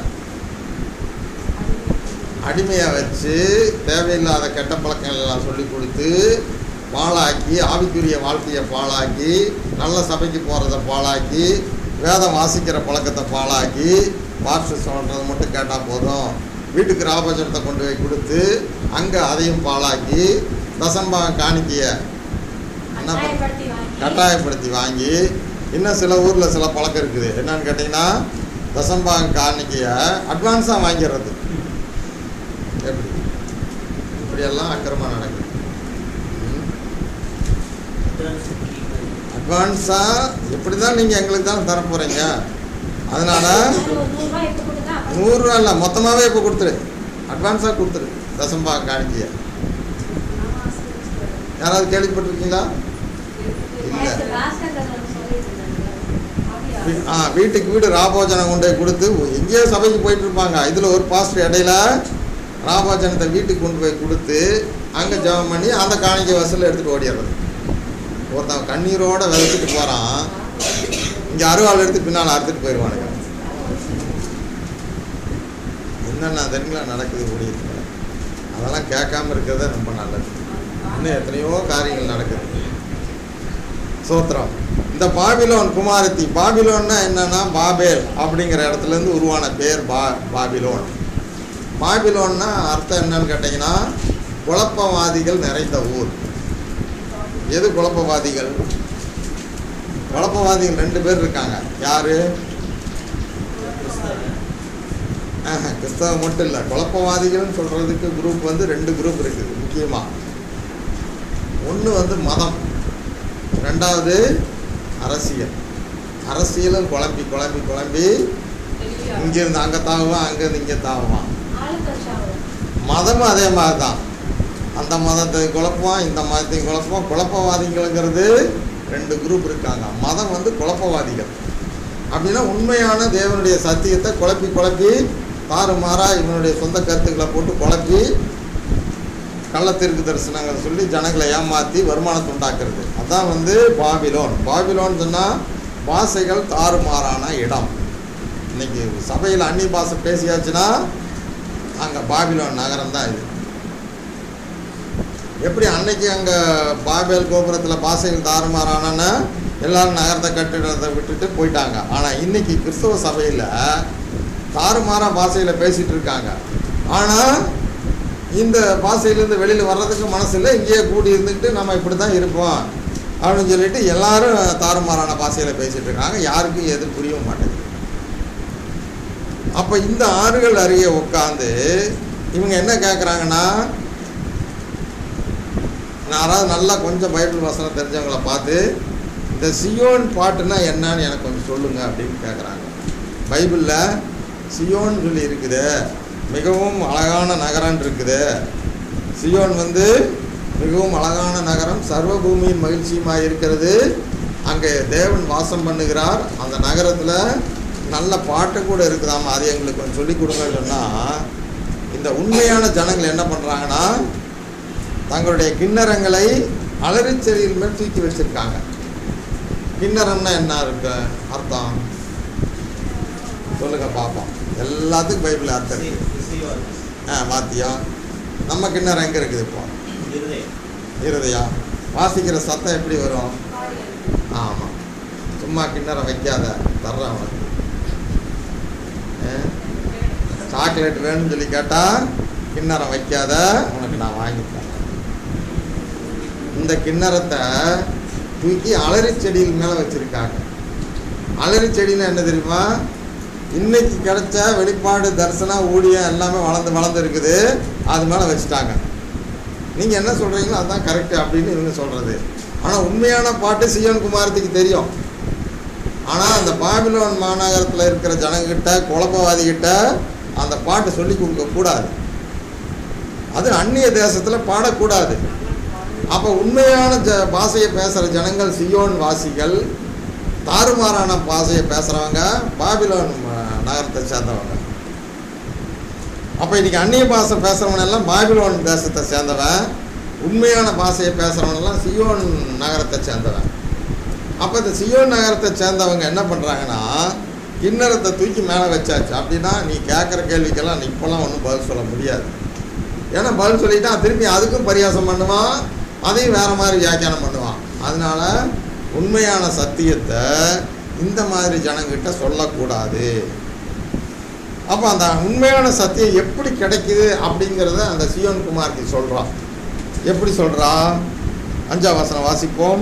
அடிமையாக வச்சு தேவையில்லாத கெட்ட பழக்கங்கள் எல்லாம் சொல்லி கொடுத்து பாழாக்கி ஆவிக்குரிய வாழ்க்கையை பாழாக்கி நல்ல சபைக்கு போகிறத பாழாக்கி வேதம் வாசிக்கிற பழக்கத்தை பாழாக்கி பாஸ்டர் சொல்கிறத மட்டும் கேட்டால் போதும் வீட்டுக்கு ராபஜனத்தை கொண்டு போய் கொடுத்து அங்கே அதையும் பாழாக்கி தசம்பாகம் காணிக்கைய என்ன பண்- கட்டாயப்படுத்தி வாங்கி கட்டாயப்படுத்தி வாங்கி இன்னும் சில ஊரில் சில பழக்கம் இருக்குது என்னன்னு கேட்டிங்கன்னா தசம்பாகம் காணிக்கையை அட்வான்ஸாக வாங்கிடுறது எப்படி இப்படியெல்லாம் அக்கிரமம் நடக்குது ம். அட்வான்ஸாக எப்படி தான் நீங்கள் எங்களுக்கு தான் தர போகிறீங்க அதனால் ஒரு நூறுரூவா இப்போ கொடுத்தா அப்புறம் நூறுரூவா இல்லை மொத்தமாகவே இப்போ கொடுத்துரு அட்வான்ஸாக கொடுத்துரு தசம்பாகம் காணிக்கையை யாராவது கேள்விப்பட்டிருக்கீங்களா இல்லை நேத்து பாஸ்கர் ஒன்று சொல்லிட்டு இருந்தாங்க வீ- ஆ வீட்டுக்கு வீடு ராபோஜனம் கொண்டு போய் கொடுத்து எங்கேயோ சபைக்கு போயிட்டு இருப்பாங்க இதில் ஒரு பாஸ்டர் இடையில ராபோஜனத்தை வீட்டுக்கு கொண்டு போய் கொடுத்து அங்கே ஜெபம் பண்ணி அந்த காணிக்கை வசூல் எடுத்துகிட்டு ஓடிடுறது ஒருத்தன் கண்ணீரோட விதைச்சிட்டு போகிறான் இங்கே அருவாள் எடுத்து பின்னால் அறுத்துட்டு போயிடுவானுங்க என்னென்ன தெரியுங்களா நடக்குது ஊழியத்தில் அதெல்லாம் கேட்காம இருக்கிறது ரொம்ப நல்லது இன்னும் எத்தனையோ காரியங்கள் நடக்குது சோத்திரம் இந்த பாபிலோன் குமாரத்தி பாபிலோன்னா என்னன்னா பாபேல் அப்படிங்கிற இடத்துல இருந்து உருவான பேர் பா பாபிலோன் பாபிலோன்னா அர்த்தம் என்னன்னு கேட்டிங்கன்னா குழப்பவாதிகள் நிறைந்த ஊர் எது குழப்பவாதிகள் குழப்பவாதிகள் ரெண்டு பேர் இருக்காங்க யாரு ஆஹா, கிறிஸ்தவம் மட்டும் இல்லை குழப்பவாதிகள்னு சொல்கிறதுக்கு குரூப் வந்து ரெண்டு குரூப் இருக்குது முக்கியமாக ஒன்று வந்து மதம் ரெண்டாவது அரசியல் அரசியலும் குழம்பி குழம்பி குழம்பி இங்கேருந்து அங்கே தாவுவான் அங்கேருந்து இங்கே தாவுவான் ஆளுக்கு ஷாவல் மதமும் அதே மாதிரி தான் அந்த மதத்தை குழப்பம் இந்த மதத்தையும் குழப்பம் குழப்பவாதிகள்ங்கிறது ரெண்டு குரூப் இருக்காங்க மதம் வந்து குழப்பவாதிகள் அப்படின்னா உண்மையான தேவனுடைய சத்தியத்தை குழப்பி குழப்பி தாறுமாறா இவனுடைய சொந்த கருத்துக்களை போட்டு குழப்பி கள்ளத்திற்கு தரிசனங்கள் சொல்லி ஜனங்களை ஏமாற்றி வருமானத்தை உண்டாக்குறது அதான் வந்து பாபிலோன் பாபிலோன் சொன்னால் பாஷைகள் தாறுமாறான இடம் இன்னைக்கு சபையில் அந்நி பாஷை பேசியாச்சுன்னா அங்கே பாபிலோன் நகரம் தான் இது எப்படி அன்னைக்கு அங்கே பாபேல் கோபுரத்தில் பாஷைகள் தாறுமாறானன்னா எல்லாரும் நகரத்தை கட்டிடத்தை விட்டுட்டு போயிட்டாங்க ஆனால் இன்னைக்கு கிறிஸ்தவ சபையில் தாறுமாறா பாஷையில் பேசிகிட்டு இருக்காங்க ஆனால் இந்த பாஷையிலேருந்து வெளியில் வர்றதுக்கு மனசு இல்லை இங்கேயே கூடி இருந்துக்கிட்டு நம்ம இப்படி தான் இருப்போம் அப்படின்னு சொல்லிட்டு எல்லாரும் தாறுமாறான பாஷையில் பேசிகிட்டு இருக்காங்க யாருக்கும் எது புரியவும் மாட்டேங்குது அப்போ இந்த ஆறுகள் அருகே உட்காந்து இவங்க என்ன கேட்குறாங்கன்னா யாராவது நல்லா கொஞ்சம் பைபிள் வசனம் தெரிஞ்சவங்கள பார்த்து இந்த சியோன் பாட்டுனா என்னன்னு எனக்கு கொஞ்சம் சொல்லுங்க அப்படின்னு கேட்குறாங்க பைபிளில் சியோன் சொல்லி இருக்குது மிகவும் அழகான நகரம் இருக்குது சியோன் வந்து மிகவும் அழகான நகரம் சர்வ பூமியின் மகிழ்ச்சியுமாக இருக்கிறது அங்கே தேவன் வாசம் பண்ணுகிறார் அந்த நகரத்தில் நல்ல பாட்டு கூட இருக்குதாமா அது எங்களுக்கு கொஞ்சம் சொல்லி கொடுங்கன்னு சொன்னால் இந்த உண்மையான ஜனங்கள் என்ன பண்ணுறாங்கன்னா தங்களுடைய கிண்ணறங்களை அலறிச்செடியில் மேல் தூக்கி வச்சிருக்காங்க கிண்ணறம்னா என்ன இருக்கு அர்த்தம் சொல்லுங்க பார்ப்போம் எல்லாத்துக்கும் பைபிள் அர்த்தம் இருக்கு ஆ வாத்தியா நம்ம கிண்ணறம் எங்கே இருக்குது இப்போ இருதயா வாசிக்கிற சத்தம் எப்படி வரும் ஆமாம் சும்மா கிண்ணறம் வைக்காத தர்றேன் உனக்கு சாக்லேட் வேணும்னு சொல்லி கேட்டால் கிண்ணறம் வைக்காத உனக்கு நான் வாங்கி தரேன் இந்த கிண்ணறத்தை தூக்கி அலரி செடியில் மேலே வச்சுருக்காங்க அலரி செடின்னா என்ன தெரியுமா இன்னைக்கு கிடைச்ச வெளிப்பாடு தரிசனம் ஊழியம் எல்லாமே வளர்ந்து வளர்ந்து இருக்குது அது மேலே வச்சுட்டாங்க நீங்கள் என்ன சொல்கிறீங்களோ அதுதான் கரெக்டு அப்படின்னு இவங்க சொல்கிறது ஆனால் உண்மையான பாட்டு சியோன் குமாரத்துக்கு தெரியும் ஆனால் அந்த பாபிலோன் மாநகரத்தில் இருக்கிற ஜனங்கிட்ட குழப்பவாதிகிட்ட அந்த பாட்டு சொல்லி கொடுக்க கூடாது அது அந்நிய தேசத்தில் பாடக்கூடாது அப்போ உண்மையான ஜ பாஷையை பேசுகிற ஜனங்கள் சியோன் வாசிகள் தாறுமாறான பாஷையை பேசுகிறவங்க பாபிலோன் ம- நகரத்தை சேர்ந்தவங்க அப்போ இன்னைக்கு அந்நிய பாஷை பேசுகிறவன் எல்லாம் பாபிலோன் தேசத்தை சேர்ந்தவன் உண்மையான பாஷையை பேசுகிறவன் எல்லாம் சியோன் நகரத்தை சேர்ந்தவன் அப்போ இந்த சியோன் நகரத்தை சேர்ந்தவங்க என்ன பண்ணுறாங்கன்னா கிண்ணறத்தை தூக்கி மேலே வச்சாச்சு அப்படின்னா நீ கேட்குற கேள்விக்கெல்லாம் இப்போலாம் ஒன்றும் பதில் சொல்ல முடியாது ஏன்னா பதில் சொல்லிட்டா திருப்பி அதுக்கும் பரியாசம் பண்ணுவான் அதையும் வேற மாதிரி வியாக்கியானம் பண்ணுவான் அதனால உண்மையான சத்தியத்தை இந்த மாதிரி ஜனங்கிட்ட சொல்லக்கூடாது அப்போ அந்த உண்மையான சத்தியம் எப்படி கிடைக்குது அப்படிங்கிறத அந்த சியோன் குமார்க்கு சொல்கிறான் எப்படி சொல்றா அஞ்சாம் வசனம் வாசிப்போம்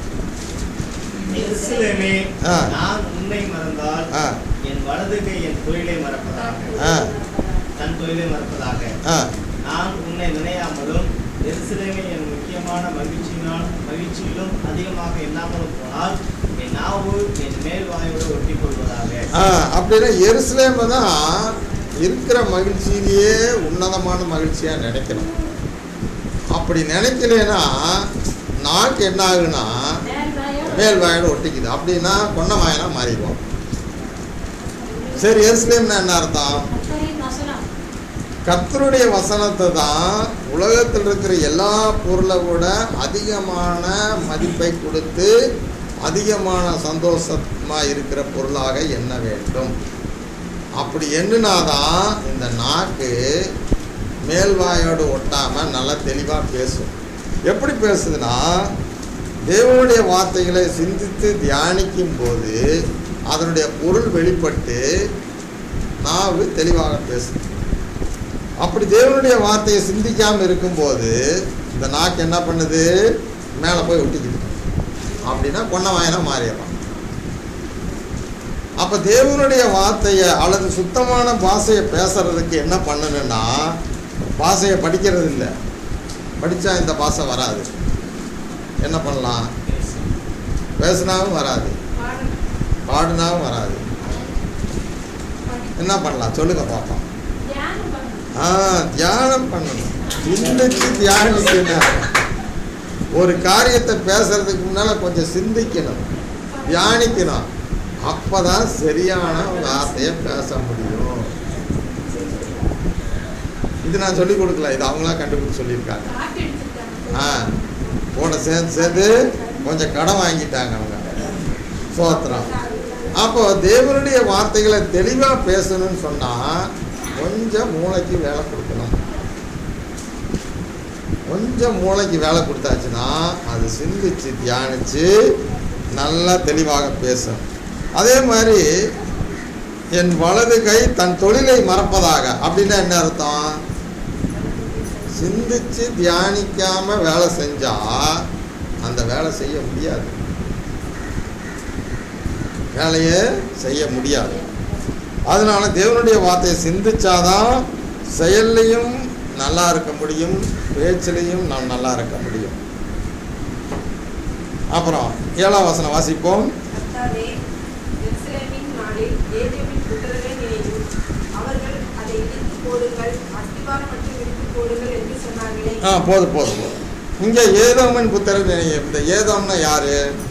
எருசலேமே ஆ. நான் உன்னை மறந்தால் ஆ என் வலது கை என் தொழிலை மறப்பதாக ஆ தன் தொழிலை மறப்பதாக ஆ நான் உன்னை நினையாமலும் எருசலேமே என் முக்கியமான மகிழ்ச்சியினால் மகிழ்ச்சியிலும் அதிகமாக எண்ணாமலும் போனால் என் நாவு என் மேல் வாயோடு ஒட்டி கொள்வதாக ஆ அப்படின்னா எருசலேமை தான் இருக்கிற மகிழ்ச்சியிலேயே உன்னதமான மகிழ்ச்சியாக நினைக்கணும் அப்படி நினைக்கலைன்னா நாக்கு என்ன ஆகுனா மேல் வாயோட ஒட்டிக்குது அப்படின்னா கொண்ட வாயனா மாறிடுவோம் சரி எருசலேம்னா என்ன அர்த்தம் கர்த்தரின் வசனம் கர்த்தருடைய வசனத்தை தான் உலகத்தில் இருக்கிற எல்லா பொருளை விட அதிகமான மதிப்பை கொடுத்து அதிகமான சந்தோஷமா இருக்கிற பொருளாக எண்ண வேண்டும் அப்படி எண்ணினாதான் இந்த நாக்கு மேல்வாயோடு ஒட்டாமல் நல்லா தெளிவாக பேசும் எப்படி பேசுதுன்னா தேவனுடைய வார்த்தைகளை சிந்தித்து தியானிக்கும் போது அதனுடைய பொருள் வெளிப்பட்டு நாவு தெளிவாக பேசுது அப்படி தேவனுடைய வார்த்தையை சிந்திக்காமல் இருக்கும்போது இந்த நாக்கு என்ன பண்ணுது மேலே போய் ஒட்டிக்குது அப்படின்னா கொண்ட வாயனா மாறிடலாம் அப்போ தேவனுடைய வார்த்தையை அல்லது சுத்தமான பாஷையை பேசுறதுக்கு என்ன பண்ணணும்னா பாஷையை படிக்கிறது இல்லை படித்தா இந்த பாஷை வராது என்ன பண்ணலாம் பேசினாவும் வராது பாடினாவும் வராது என்ன பண்ணலாம் சொல்லுங்க பார்ப்போம் தியானம் பண்ணணும் ஆ தியானம் பண்ணணும் சிந்திச்சு தியானிக்கணும் ஒரு காரியத்தை பேசுறதுக்கு முன்னால கொஞ்சம் சிந்திக்கணும் தியானிக்கணும் அப்பதான் சரியான வார்த்தையை பேச முடியும் இது நான் சொல்லி கொடுக்கல இது அவங்களா கண்டுபிடிச்சு சொல்லியிருக்காங்க காட்டு எடுத்துட்டாங்க ஆ கூட சேர்ந்து சேர்ந்து கொஞ்சம் கடன் வாங்கிட்டாங்க அவங்க சோத்திரம் அப்போ தேவனுடைய வார்த்தைகளை தெளிவாக பேசணும்னு சொன்னால் கொஞ்சம் மூளைக்கு வேலை கொடுக்கணும் கொஞ்சம் மூளைக்கு வேலை கொடுத்தாச்சுன்னா அது சிந்திச்சு தியானிச்சு நல்லா தெளிவாக பேசும் அதே மாதிரி என் வலது கை தன் தொழிலை மறப்பதாக அப்படின்னா என்ன அர்த்தம் சிந்திச்சு தியானிக்காம வேலை செஞ்சா அந்த வேலை செய்ய முடியாது வேலையை செய்ய முடியாது அதனால தேவனுடைய வார்த்தையை சிந்திச்சாதான் செயல்லையும் நல்லா இருக்க முடியும் பேச்சிலையும் நாம் நல்லா இருக்க முடியும் அப்புறம் ஏழாம் வசனம் வாசிப்போம் கர்த்தாவே எருசலேமின் நாளில் ஏதேமின் புத்திரரை நினைவு அவர்கள் அதை இடித்து போடுங்கள் அஸ்திவாரம் மட்டும் இடித்து போடுங்கள் என்று சொன்னார்களே ஆ போதும் போதும் போதும் இங்கே ஏதோமன் புத்திரர் நினைவு. இந்த ஏதோம்னா யாரு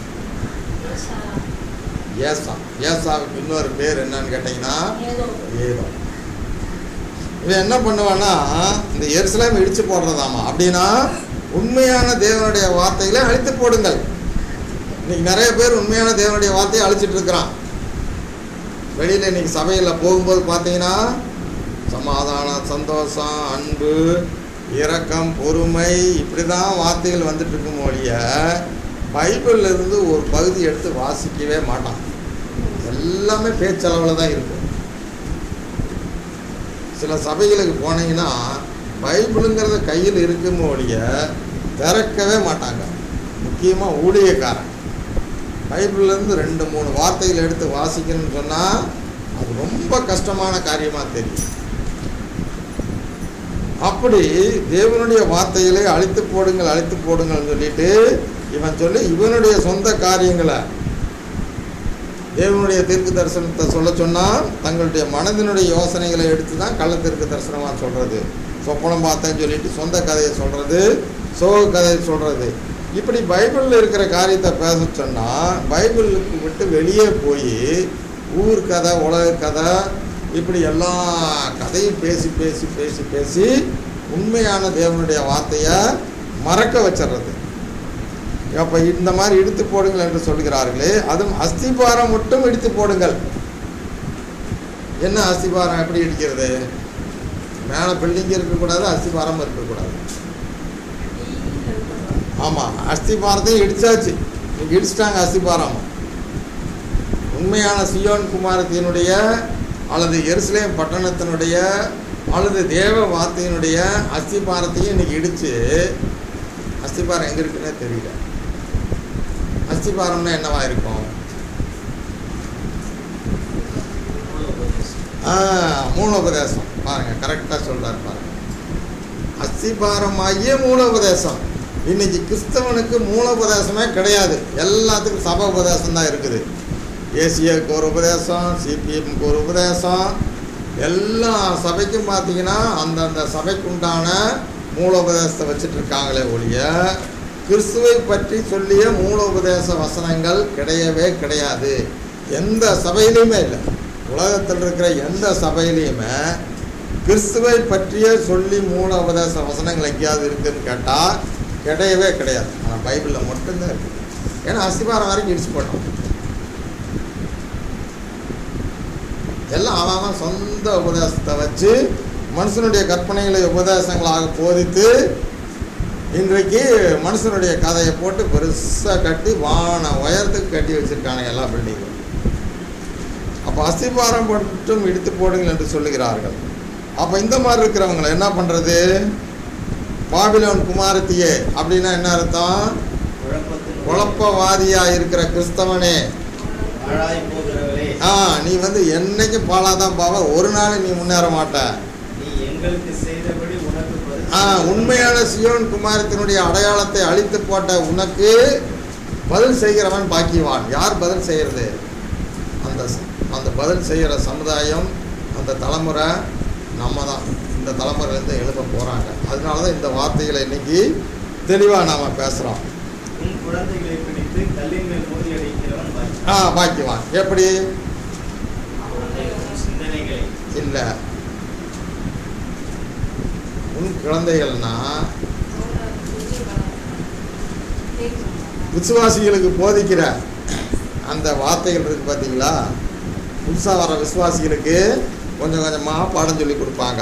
ஏசா ஏசாவுக்கு இன்னொரு பேர் என்னன்னு கேட்டிங்கன்னா ஏதோ ஏதோ இவன் என்ன பண்ணுவான்னா இந்த எருசலேம் இடிச்சு போடுறதாமா அப்படின்னா உண்மையான தேவனுடைய வார்த்தைகளை அழித்து போடுங்கள் இன்னைக்கு நிறைய பேர் உண்மையான தேவனுடைய வார்த்தையை அழிச்சிட்டு இருக்கிறான் வெளியில் இன்னைக்கு சபையில் போகும்போது பார்த்தீங்கன்னா சமாதானம் சந்தோஷம் அன்பு இரக்கம் பொறுமை இப்படி தான் வார்த்தைகள் வந்துட்டு இருக்கும் ஒழிய பைபிள்ல இருந்து ஒரு பகுதி எடுத்து வாசிக்கவே மாட்டான் எல்லாமே பேச்சளவில் தான் இருக்கும் சில சபைகளுக்கு போனீங்கன்னா பைபிளுங்கிறத கையில் இருக்கும் ஒழிய திறக்கவே மாட்டாங்க முக்கியமாக ஊழியக்காரன் பைபிள்லேருந்து ரெண்டு மூணு வார்த்தைகள் எடுத்து வாசிக்கணும்னு சொன்னால் அது ரொம்ப கஷ்டமான காரியமாக தெரியும் அப்படி தேவனுடைய வார்த்தைகளை அழித்து போடுங்கள் அழித்து போடுங்கள்னு சொல்லிட்டு இவன் சொல்லி இவனுடைய சொந்த காரியங்களை தேவனுடைய தீர்க்க தரிசனத்தை சொல்ல சொன்னால் தங்களுடைய மனதினுடைய யோசனைகளை எடுத்து தான் கள்ள தீர்க்க தரிசனமாக சொல்கிறது சொப்பனம் பார்த்தேன்னு சொல்லிட்டு சொந்த கதையை சொல்கிறது சோக கதையை சொல்கிறது இப்படி பைபிளில் இருக்கிற காரியத்தை பேச சொன்னால் பைபிளுக்கு விட்டு வெளியே போய் ஊர் கதை உலக கதை இப்படி எல்லா கதையும் பேசி பேசி பேசி பேசி உண்மையான தேவனுடைய வார்த்தையை மறக்க வச்சிடுறது அப்போ இந்த மாதிரி இடித்து போடுங்கள் என்று சொல்கிறார்களே அதுவும் அஸ்திபாரம் மட்டும் இடித்து போடுங்கள் என்ன அஸ்திபாரம் எப்படி இடிக்கிறது மேலே பில்டிங் இருக்கக்கூடாது அஸ்திபாரம் இருக்கக்கூடாது ஆமாம் அஸ்திபாரத்தையும் இடிச்சாச்சு இன்னைக்கு இடிச்சிட்டாங்க அஸ்திபாரம் உண்மையான சியோன் குமாரத்தினுடைய அல்லது எருசலேம் பட்டணத்தினுடைய அல்லது தேவ வார்த்தையினுடைய அஸ்திபாரத்தையும் இன்னைக்கு இடித்து அஸ்திபாரம் எங்கே இருக்குன்னே தெரியல அஸ்திபாரம்னா என்னவா இருக்கும் ஆ மூலோபதேசம் பாருங்க கரெக்டாக சொல்றாரு பாருங்க அஸ்திபாரமாகிய மூலோபதேசம் இன்னைக்கு கிறிஸ்தவனுக்கு மூலோபதேசமே கிடையாது எல்லாத்துக்கும் சப உபதேசம் தான் இருக்குது ஏசியாவுக்கு ஒரு உபதேசம் சிபிஎம்க்கு ஒரு உபதேசம் எல்லா சபைக்கும் பார்த்தீங்கன்னா அந்தந்த சபைக்கு உண்டான மூலோபதேசத்தை வச்சுட்டு இருக்காங்களே ஒழிய கிறிஸ்துவை பற்றி சொல்லிய மூலோபதேச வசனங்கள் கிடையவே கிடையாது எந்த சபையிலையுமே இல்லை உலகத்தில் இருக்கிற எந்த சபையிலையுமே கிறிஸ்துவை பற்றிய சொல்லி மூல உபதேச வசனங்கள் எங்கேயாவது இருக்குன்னு கேட்டால் கிடையவே கிடையாது ஆனால் பைபிளில் மட்டும்தான் இருக்குது ஏன்னா அஸ்திபாரம் வரைக்கும் இடிச்சு போட்டோம் எல்லாம் அவன் அவன் சொந்த உபதேசத்தை வச்சு மனுஷனுடைய கற்பனைகளை உபதேசங்களாக போதித்து இன்றைக்கு மனுஷனுடைய கதையை போட்டு பெருசாக கட்டி வான உயரத்துக்கு கட்டி வச்சிருக்காங்க எல்லா பில்டிங்கும் அப்போ அஸ்திபாரம் மட்டும் இடித்து போடுங்கள் என்று சொல்லுகிறார்கள் அப்போ இந்த மாதிரி இருக்கிறவங்களை என்ன பண்ணுறது பாபிலோன் குமாரத்தியே அப்படின்னா என்ன அர்த்தம் குழப்பத்தின் குழப்பவாதியாக இருக்கிற கிறிஸ்தவனே பாழாய் போகிறவளே ஆ நீ வந்து என்னைக்கும் பாலாதான் பாவ ஒரு நாள் நீ முன்னேற மாட்ட நீ எங்களுக்கு செய்தபடி உனக்கு பதில் ஆ செய்தோம். உண்மையான சியோன் குமாரத்தினுடைய அடையாளத்தை அழித்து போட்ட உனக்கு பதில் செய்கிறவன் பாக்கியவான் யார் பதில் செய்கிறது அந்த ச- அந்த பதில் செய்கிற சமுதாயம் அந்த தலைமுறை நம்ம தான் இந்த தலைமுறையிலேருந்து எழுத போகிறாங்க அதனால தான் இந்த வார்த்தைகளை இன்னைக்கு தெளிவாக நாம் பேசுகிறோம் உன் குழந்தைகளை பிடித்து கல்லின் மேல் மோதி அடிக்கிறவன் பாக்கி ஆ பாக்கியவான் எப்படி உன் சிந்தனைகளை இல்லை உன் குழந்தைகள்னா விசுவாசிகளுக்கு போதிக்கிற அந்த வார்த்தைகள் இருக்கு பார்த்தீங்களா புதுசாக வர விசுவாசிகளுக்கு கொஞ்சம் கொஞ்சமாக பாடம் சொல்லி கொடுப்பாங்க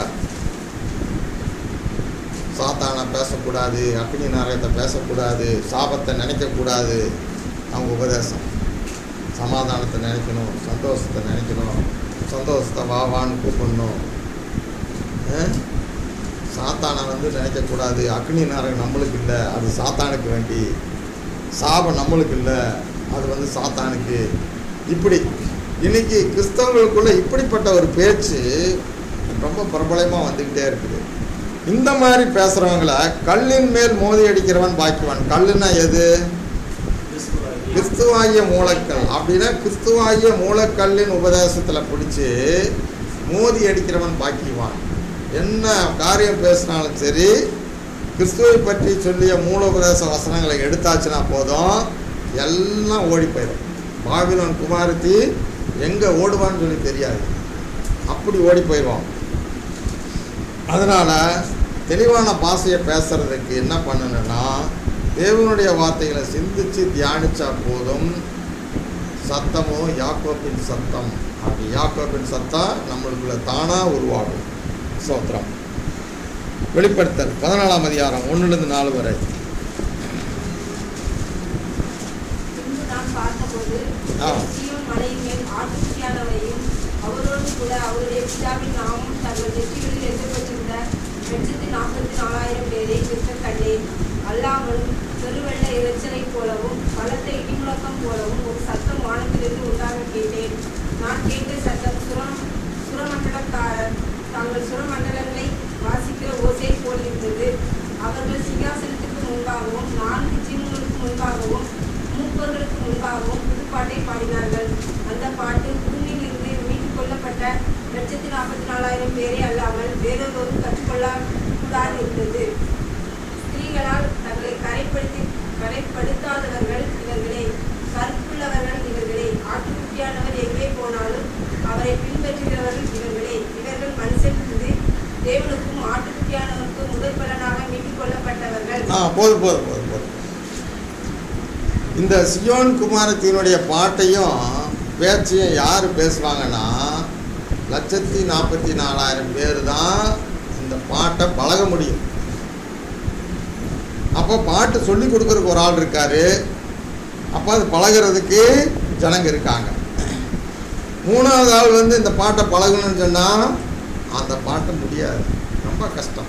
சாத்தானை பேசக்கூடாது அக்னி நாரகத்தை பேசக்கூடாது சாபத்தை நினைக்கக்கூடாது அவங்க உபதேசம் சமாதானத்தை நினைக்கணும் சந்தோஷத்தை நினைக்கணும் சந்தோஷத்தை வா வான்னு கூப்பிடணும் அஹ்? சாத்தானை வந்து நினைக்கக்கூடாது அக்னி நாரகம் நம்மளுக்கு இல்லை அது சாத்தானுக்கு வேண்டி சாபம் நம்மளுக்கு இல்லை அது வந்து சாத்தானுக்கு இப்படி இன்னைக்கு கிறிஸ்தவங்களுக்குள்ள இப்படிப்பட்ட ஒரு பேச்சு ரொம்ப பிரபலமாக வந்துக்கிட்டே இருக்குது இந்த மாதிரி பேசுகிறவங்கள கல்லின் மேல் மோதி அடிக்கிறவன் பாக்கியவன் கல்லுன்னா எது கிறிஸ்துவாகிய கிறிஸ்துவாகிய மூலக்கல் அப்படின்னா கிறிஸ்துவாகிய மூலக்கல்லின் உபதேசத்தில் பிடிச்சி மோதி அடிக்கிறவன் பாக்கியவான் என்ன காரியம் பேசினாலும் சரி கிறிஸ்துவை பற்றி சொல்லிய மூல உபதேச வசனங்களை எடுத்தாச்சுன்னா போதும் எல்லாம் ஓடி போயிடும் பாபிலோன் குமாரத்தி எங்கே ஓடுவான்னு சொல்லி தெரியாது அப்படி ஓடி போயிடுவான் அதனால் தெளிவான பாஷையை பேசுறதுக்கு என்ன பண்ணணும்னா தேவனுடைய வார்த்தைகளை சிந்திச்சு தியானிச்சா போதும் சத்தமும் யாக்கோப்பின் சத்தம் அப்படி யாக்கோப்பின் சத்தம் நம்மளுக்குள்ள தானாக உருவாகும் சோத்திரம் வெளிப்படுத்தல் பதினாலாம் அதிகாரம் ஒன்றுலேருந்து நாலு வரை பின்பு நான் பார்த்தபோது ஆ. சீயோன் மலையின் மேல் ஆட்டுக்குட்டியானவரையும் அவரோடு கூட அவருடைய பிதாவின் நாமும் தங்கள் நெற்றிகளில் எழுதப்பட்டிருந்த லட்சத்து நாற்பத்தி நாலாயிரம் பேரை நிற்க கண்டேன் அல்லாமலும் பெருவெள்ள இரைச்சலைப் போலவும் பலத்த இடிமுழக்கம் போலவும் ஒரு சத்தம் வானத்திலிருந்து உண்டாக கேட்டேன் நான் கேட்ட சத்தம் சுரம் சுரமண்டலக்காரர் தங்கள் சுரமண்டலங்களை வாசிக்கிற ஓசை போல் இருந்தது அவர்கள் சிங்காசனத்துக்கு முன்பாகவும் நான்கு ஜீவன்களுக்கு முன்பாகவும் மூப்பர்களுக்கு முன்பாகவும் புதுப்பாட்டை பாடினார்கள் அந்த அல்லாமல் வேறொருவரும் கற்றுக்கொள்ளக்கூடாது இருந்தது ஸ்திரீகளால் தங்களை கரைப்படுத்தி கரைப்படுத்தாதவர்கள் இவர்களே கற்புள்ளவர்கள் இவர்களே ஆட்டுக்குட்டியானவர் எங்கே போனாலும் அவரை பின்பற்றுகிறவர்கள் இவர்களே இவர்கள் மனுஷனிலிருந்து தேவனுக்கும் ஆட்டுக்குட்டியானவருக்கும் முதல் பலனாக மீட்டுக் கொள்ளப்பட்டவர்கள் ஆ போதும் போதும் போதும் போதும் இந்த சியோன் குமாரத்தினுடைய பாட்டையும் பேச்சையும் யார் பேசுவாங்கன்னா லட்சத்தி நாற்பத்தி நாலாயிரம் பேர் தான் இந்த பாட்டை பழக முடியும் அப்போ பாட்டு சொல்லி கொடுக்கறதுக்கு ஒரு ஆள் இருக்காரு அப்போ அது பழகுறதுக்கு ஜனங்க இருக்காங்க மூணாவது ஆள் வந்து இந்த பாட்டை பழகணும்னு சொன்னால் அந்த பாட்டு முடியாது ரொம்ப கஷ்டம்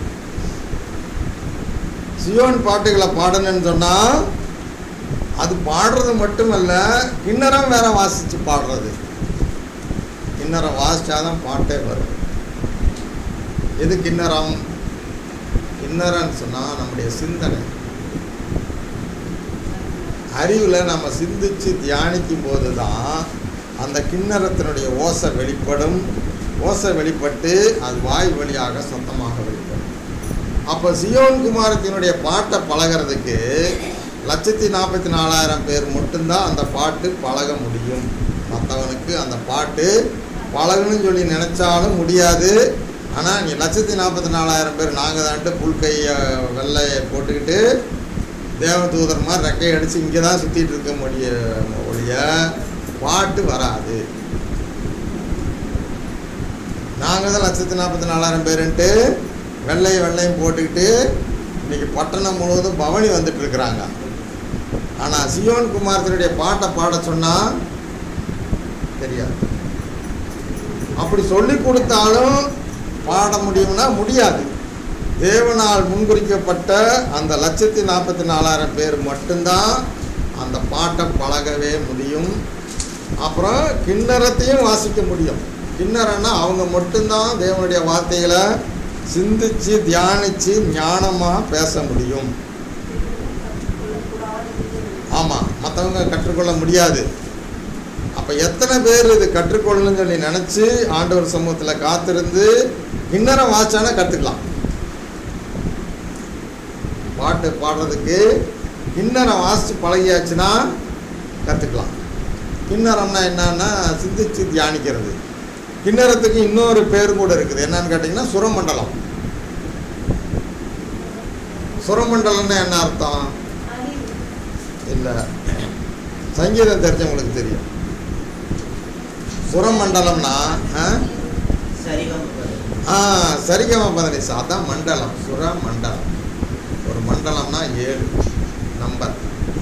சியோன் பாட்டுகளை பாடணும்னு சொன்னால் அது பாடுறது மட்டுமல்ல கிண்ணறம் வேற வாசித்து பாடுறது கிண்ணறம் வாசிச்சாதான் பாட்டே வரும் எது கிண்ணறம் கிண்ணறன்னு சொன்னால் நம்முடைய சிந்தனை அறிவில் நம்ம சிந்திச்சு தியானிக்கும் போது தான் அந்த கிண்ணறத்தினுடைய ஓசை வெளிப்படும் ஓசை வெளிப்பட்டு அது வாய் வழியாக சத்தமாக வெளிப்படும் அப்போ சியோன் குமாரத்தினுடைய பாட்டை பழகிறதுக்கு லட்சத்தி நாற்பத்தி நாலாயிரம் பேர் மட்டும்தான் அந்த பாட்டு பழக முடியும் மற்றவனுக்கு அந்த பாட்டு பழகணும்னு சொல்லி நினச்சாலும் முடியாது ஆனால் நீ லட்சத்தி நாற்பத்தி நாலாயிரம் பேர் நாங்கள் தான்ட்டு புல்கையை வெள்ளையை போட்டுக்கிட்டு தேவதூதர் மாதிரி ரெக்கை அடித்து இங்கே தான் சுற்றிட்டு இருக்க முடிய ஒழிய பாட்டு வராது நாங்கள் தான் லட்சத்தி நாற்பத்தி நாலாயிரம் பேருன்ட்டு வெள்ளையும் வெள்ளையும் போட்டுக்கிட்டு இன்னைக்கு பட்டணம் முழுவதும் பவனி வந்துட்டு இருக்கிறாங்க ஆனால் சியோன் குமாரத்தினுடைய பாட்டை பாட சொன்னால் தெரியாது அப்படி சொல்லி கொடுத்தாலும் பாட முடியும்னா முடியாது தேவனால் முன்குறிக்கப்பட்ட அந்த லட்சத்தி நாற்பத்தி நாலாயிரம் பேர் மட்டும்தான் அந்த பாட்டை பழகவே முடியும் அப்புறம் கிண்ணறத்தையும் வாசிக்க முடியும் கிண்ணறன்னா அவங்க மட்டும்தான் தேவனுடைய வார்த்தைகளை சிந்திச்சு தியானிச்சு ஞானமாக பேச முடியும் ஆமாம் மற்றவங்க கற்றுக்கொள்ள முடியாது அப்போ எத்தனை பேர் இது கற்றுக்கொள்ளணும்னு சொல்லி நினச்சி ஆண்டவர் சமூகத்தில் காத்திருந்து கிண்ணறம் வாச்சானா கற்றுக்கலாம் பாட்டு பாடுறதுக்கு கிண்ணறம் வாசித்து பழகியாச்சுன்னா கற்றுக்கலாம் கிண்ணறம்னா என்னன்னா சிந்திச்சு தியானிக்கிறது கிண்ணறத்துக்கு இன்னொரு பேர் கூட இருக்குது என்னன்னு கேட்டிங்கன்னா சுரமண்டலம் சுரமண்டலம்னா என்ன அர்த்தம் இல்லை சங்கீதம் தெரிஞ்சவங்களுக்கு தெரியும் சுரமண்டலம்னா ஆ? சரிகம பதம். ஆ சரிகம பதனிசா அதான் மண்டலம் சுர மண்டலம் ஒரு மண்டலம்னா ஏழு நம்பர்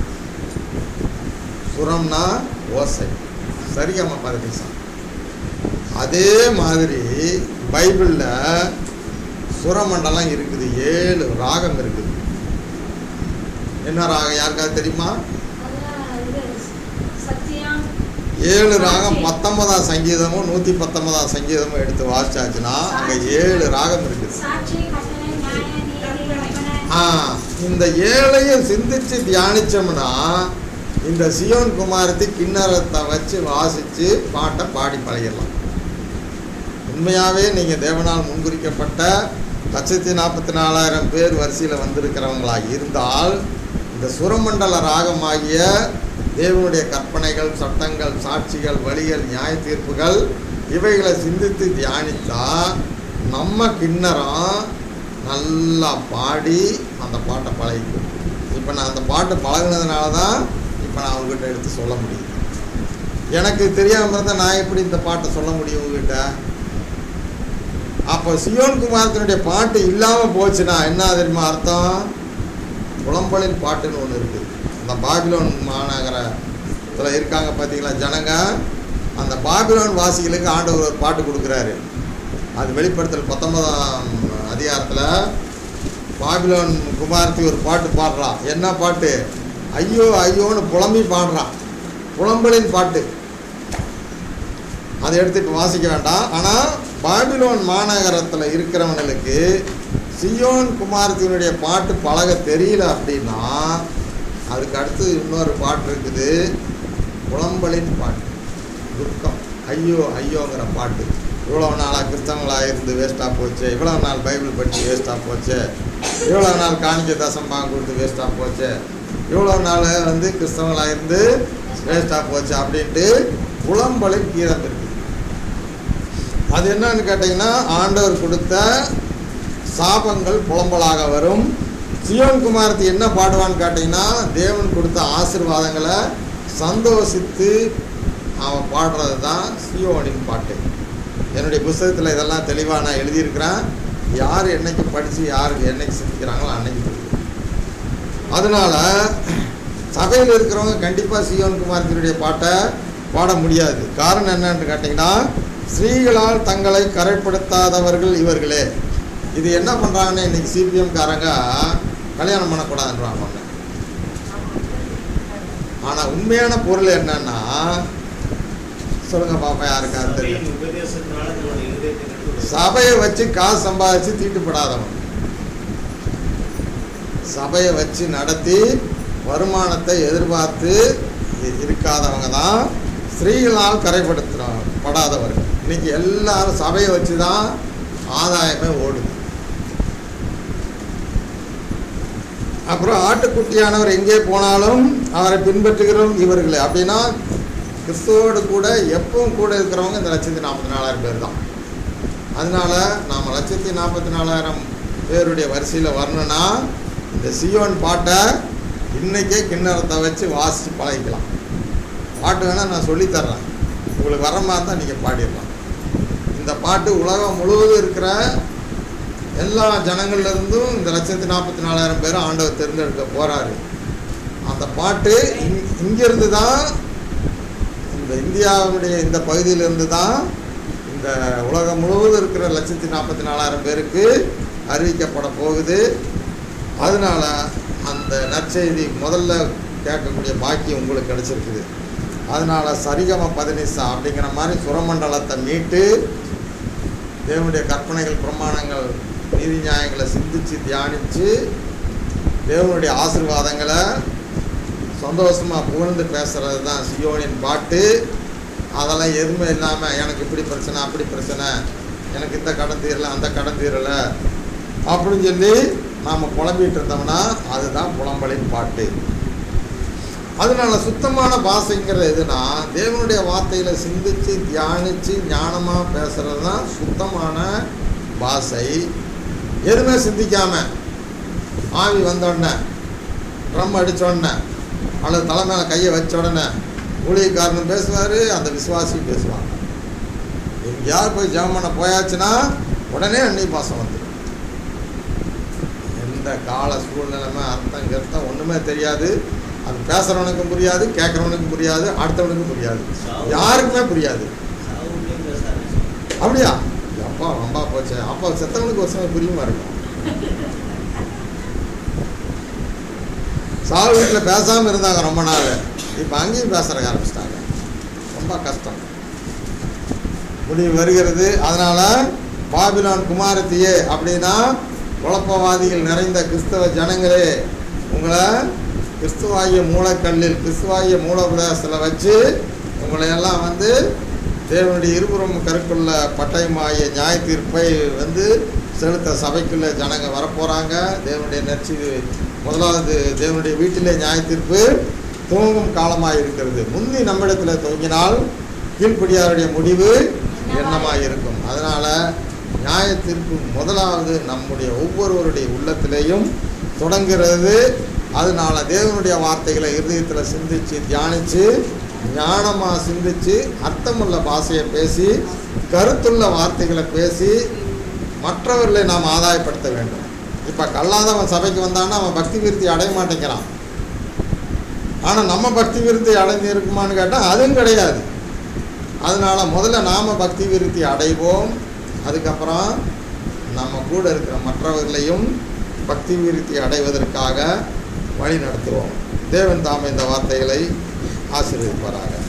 சுரம்னா ஓசை சரிகம பதனிசா அதே மாதிரி பைபிளில் சுரமண்டலம் இருக்குது ஏழு ராகம் இருக்குது என்ன ராகம் யாருக்காவது தெரியுமா அதான் இது சத்தியம் ஏழு ராகம் பத்தொன்பதாம் சங்கீதமும் நூற்றி பத்தொன்பதாம் சங்கீதமும் எடுத்து வாசிச்சாச்சுன்னா அங்கே ஏழு ராகம் இருக்குது சாட்சி கட்டளை நியாய நீதி கற்பனை ஆ இந்த ஏழையும் சிந்திச்சு தியானிச்சோம்னா இந்த சியோன் குமாரத்தி கிண்ணறத்தை வச்சு வாசித்து பாட்டை பாடி பழகிடலாம் உண்மையாகவே நீங்கள் தேவனால் முன்குறிக்கப்பட்ட லட்சத்தி நாற்பத்தி நாலாயிரம் பேர் வரிசையில் வந்திருக்கிறவங்களா இருந்தால் இந்த சுரமண்டல ராகமாகிய தேவனுடைய கற்பனைகள் சட்டங்கள் சாட்சிகள் வழிகள் நியாய தீர்ப்புகள் இவைகளை சிந்தித்து தியானித்தா நம்ம கிண்ணறம் நல்லா பாடி அந்த பாட்டை பழகிக்கும் இப்போ நான் அந்த பாட்டு பழகுனதுனால தான் இப்போ நான் உங்ககிட்ட எடுத்து சொல்ல முடியும் எனக்கு தெரியாமல் இருந்தால் நான் எப்படி இந்த பாட்டை சொல்ல முடியும் உங்ககிட்ட அப்போ சியோன் குமாரத்தினுடைய பாட்டு இல்லாமல் போச்சுன்னா என்ன தெரியுமா அர்த்தம் புலம்பலின் பாட்டுன்னு ஒன்று இருக்குது அந்த பாபிலோன் மாநகரத்தில் இருக்காங்க பார்த்தீங்களா ஜனங்க அந்த பாபிலோன் வாசிகளுக்கு ஆண்டவர் ஒரு பாட்டு கொடுக்குறாரு அது வெளிப்படுத்தல் பத்தொன்பதாம் அதிகாரத்தில் பாபிலோன் குமாரத்தி ஒரு பாட்டு பாடுறான் என்ன பாட்டு ஐயோ ஐயோன்னு புலம்பி பாடுறான் புலம்பலின் பாட்டு அதை எடுத்து இப்போ வாசிக்க வேண்டாம் ஆனால் பாபிலோன் மாநகரத்தில் இருக்கிறவங்களுக்கு சியோன் குமாரத்தினுடைய பாட்டு பழக தெரியல அப்படின்னா அதுக்கு அடுத்து இன்னொரு பாட்டு இருக்குது புலம்பலின் பாட்டு துக்கம் ஐயோ ஐயோங்கிற பாட்டு இவ்வளோ நாளாக கிறிஸ்தவங்களாக இருந்து வேஸ்ட்டாக போச்சு இவ்வளோ நாள் பைபிள் படித்து வேஸ்ட்டாக போச்சு இவ்வளோ நாள் காணிக்க தசம் பாங்க கொடுத்து வேஸ்ட்டாக போச்சு இவ்வளோ நாள் வந்து கிறிஸ்தவங்களாக இருந்து வேஸ்ட்டாக போச்சு அப்படின்ட்டு புலம்பலை கீதம் இருக்குது அது என்னன்னு கேட்டிங்கன்னா ஆண்டவர் கொடுத்த சாபங்கள் புலம்பலாக வரும் சியோன் குமாரத்தி என்ன பாடுவான்னு கேட்டிங்கன்னா தேவன் கொடுத்த ஆசீர்வாதங்களை சந்தோஷித்து அவன் பாடுறது தான் சியோனின் பாட்டு என்னுடைய புஸ்தகத்தில் இதெல்லாம் தெளிவாக நான் எழுதியிருக்கிறேன் யார் என்னைக்கு படித்து யாருக்கு என்னைக்கு சிந்திக்கிறாங்களோ அன்னைக்கு புரியும். அதனால சபையில் இருக்கிறவங்க கண்டிப்பாக சியோன் குமாரத்தினுடைய பாட்டை பாட முடியாது காரணம் என்னன்னு கேட்டிங்கன்னா ஸ்ரீகளால் தங்களை கரைப்படுத்தாதவர்கள் இவர்களே இது என்ன பண்ணுறாங்கன்னு இன்னைக்கு சிபிஎம் காரங்க கல்யாணம் பண்ணக்கூடாதுன்றாங்க ஆனால் உண்மையான பொருள் என்னன்னா சொல்லுங்க பாப்பா யாருக்காரு தெரியும் சபையின் உபதேசத்தினால தன்னுடைய இருதயத்தை கட்டுப்படுத்த சபையை வச்சு காசு சம்பாதிச்சு தீட்டுப்படாதவன் சபையை வச்சு நடத்தி வருமானத்தை எதிர்பார்த்து இ- இருக்காதவங்க தான் ஸ்திரீகளால் கரைப்படுத்துகிறோம் படாதவர்கள் இன்னைக்கு எல்லாரும் சபையை வச்சு தான் ஆதாயமே ஓடுது அப்புறம் ஆட்டுக்குட்டியானவர் எங்கே போனாலும் அவரை பின்பற்றுகிறோம் இவர்களே அப்படின்னா கிறிஸ்துவோடு கூட எப்பவும் கூட இருக்கிறவங்க இந்த லட்சத்தி நாற்பத்தி நாலாயிரம் பேர் தான் அதனால நாம் லட்சத்தி நாற்பத்தி நாலாயிரம் பேருடைய வரிசையில் வரணும்னா இந்த சியோன் பாட்டை இன்னைக்கே கிண்ணறத்தை வச்சு வாசித்து பழகிக்கலாம் பாட்டு வேணால் நான் சொல்லித் தர்றேன் உங்களுக்கு வர மாதிரி தான் நீங்கள் பாடிடலாம் இந்த பாட்டு உலகம் முழுவதும் இருக்கிற எல்லா ஜனங்கள்ல இருந்தும் இந்த லட்சத்தி நாற்பத்தி நாலாயிரம் பேர் ஆண்டவர் தேர்ந்தெடுக்க போகிறாரு அந்த பாட்டு இங் இங்கிருந்து தான் இந்த இந்தியாவுடைய இந்த பகுதியிலிருந்து தான் இந்த உலகம் முழுவதும் இருக்கிற லட்சத்தி நாற்பத்தி நாலாயிரம் பேருக்கு அறிவிக்கப்பட போகுது அதனால அந்த நற்செய்தி முதல்ல கேட்கக்கூடிய பாக்கியம் உங்களுக்கு கிடைச்சிருக்குது அதனால சரிகம பதினிசா அப்படிங்கிற மாதிரி சுரமண்டலத்தை மீட்டு தேவனுடைய கற்பனைகள் பிரமாணங்கள் நீதி நியாயங்களை சிந்திச்சு தியானித்து தேவனுடைய ஆசீர்வாதங்களை சந்தோஷமாக புகழ்ந்து பேசுறது தான் சியோனின் பாட்டு அதெல்லாம் எதுவுமே இல்லாமல் எனக்கு இப்படி பிரச்சனை அப்படி பிரச்சனை எனக்கு இந்த கடன் தீரலை அந்த கடன் தீரலை அப்படின்னு சொல்லி நாம் புலம்பிட்டு இருந்தோம்னா அதுதான் புலம்பலின் பாட்டு அதனால சுத்தமான பாஷைங்கிறது எதுனா தேவனுடைய வார்த்தைகளை சிந்திச்சு தியானிச்சு ஞானமாக பேசுறது தான் சுத்தமான பாஷை எதுவுமே சிந்திக்காம ஆவி வந்த உடனே ட்ரம் அடிச்ச உடனே அல்லது தலை மேலே கையை வச்ச உடனே ஊழியக்காரனும் பேசுவார் அந்த விசுவாசியும் பேசுவாங்க எங்கேயாவது போய் ஜெபம் பண்ண போயாச்சுன்னா உடனே அன்னி பாசம் வந்துடும் எந்த கால சூழ்நிலைமை அர்த்தம் கருத்தம் ஒன்றுமே தெரியாது அது பேசுகிறவனுக்கும் புரியாது கேட்குறவனுக்கும் புரியாது அடுத்தவனுக்கும் புரியாது யாருக்குமே புரியாது சாவுலையும் பேசாரு அப்படியா அப்பா ரொம்ப போச்சு அப்பா செத்தவனுக்கு ஒரு சமயம் புரியுமா இருக்கும் சாவு வீட்டில் பேசாமல் இருந்தாங்க ரொம்ப நாள் இப்போ அங்கேயும் பேசுறதுக்கு ஆரம்பிச்சிட்டாங்க ரொம்ப கஷ்டம் முடிவு வருகிறது அதனால பாபிலோன் குமாரத்தியே அப்படின்னா குழப்பவாதிகள் நிறைந்த கிறிஸ்தவ ஜனங்களே உங்களை கிறிஸ்துவாகிய மூலக்கல்லில் கிறிஸ்துவாகிய மூலோபதேசத்தில் வச்சு உங்களை எல்லாம் வந்து தேவனுடைய இருபுறம் கருக்குள்ள பட்டயமாகிய நியாய தீர்ப்பை வந்து செலுத்த சபைக்குள்ள ஜனங்க வரப்போகிறாங்க தேவனுடைய நெற்றி முதலாவது தேவனுடைய வீட்டிலே நியாய தீர்ப்பு துவங்கும் காலமாக இருக்கிறது முந்தி நம்மிடத்தில் துவங்கினால் கீழ்ப்படியாருடைய முடிவு என்னமாக இருக்கும் அதனால் நியாய தீர்ப்பு முதலாவது நம்முடைய ஒவ்வொருவருடைய உள்ளத்திலேயும் தொடங்குகிறது அதனால தேவனுடைய வார்த்தைகளை இருதயத்தில் சிந்திச்சு தியானித்து ஞானமாக சிந்திச்சு அர்த்தமுள்ள பாஷையை பேசி கருத்துள்ள வார்த்தைகளை பேசி மற்றவர்களை நாம் ஆதாயப்படுத்த வேண்டும் இப்போ கல்லாதவன் சபைக்கு வந்தான்னா அவன் பக்தி விருத்தி அடைய மாட்டேங்கிறான் ஆனால் நம்ம பக்தி விருத்தி அடைந்து இருக்குமான்னு கேட்டால் அதுவும் கிடையாது அதனால முதல்ல நாம் பக்தி விருத்தி அடைவோம் அதுக்கப்புறம் நம்ம கூட இருக்கிற மற்றவர்களையும் பக்தி விருத்தி அடைவதற்காக வழி நடத்துவோம் தேவன் தாம் இந்த வார்த்தைகளை ஆசீர்வதிப்பாராக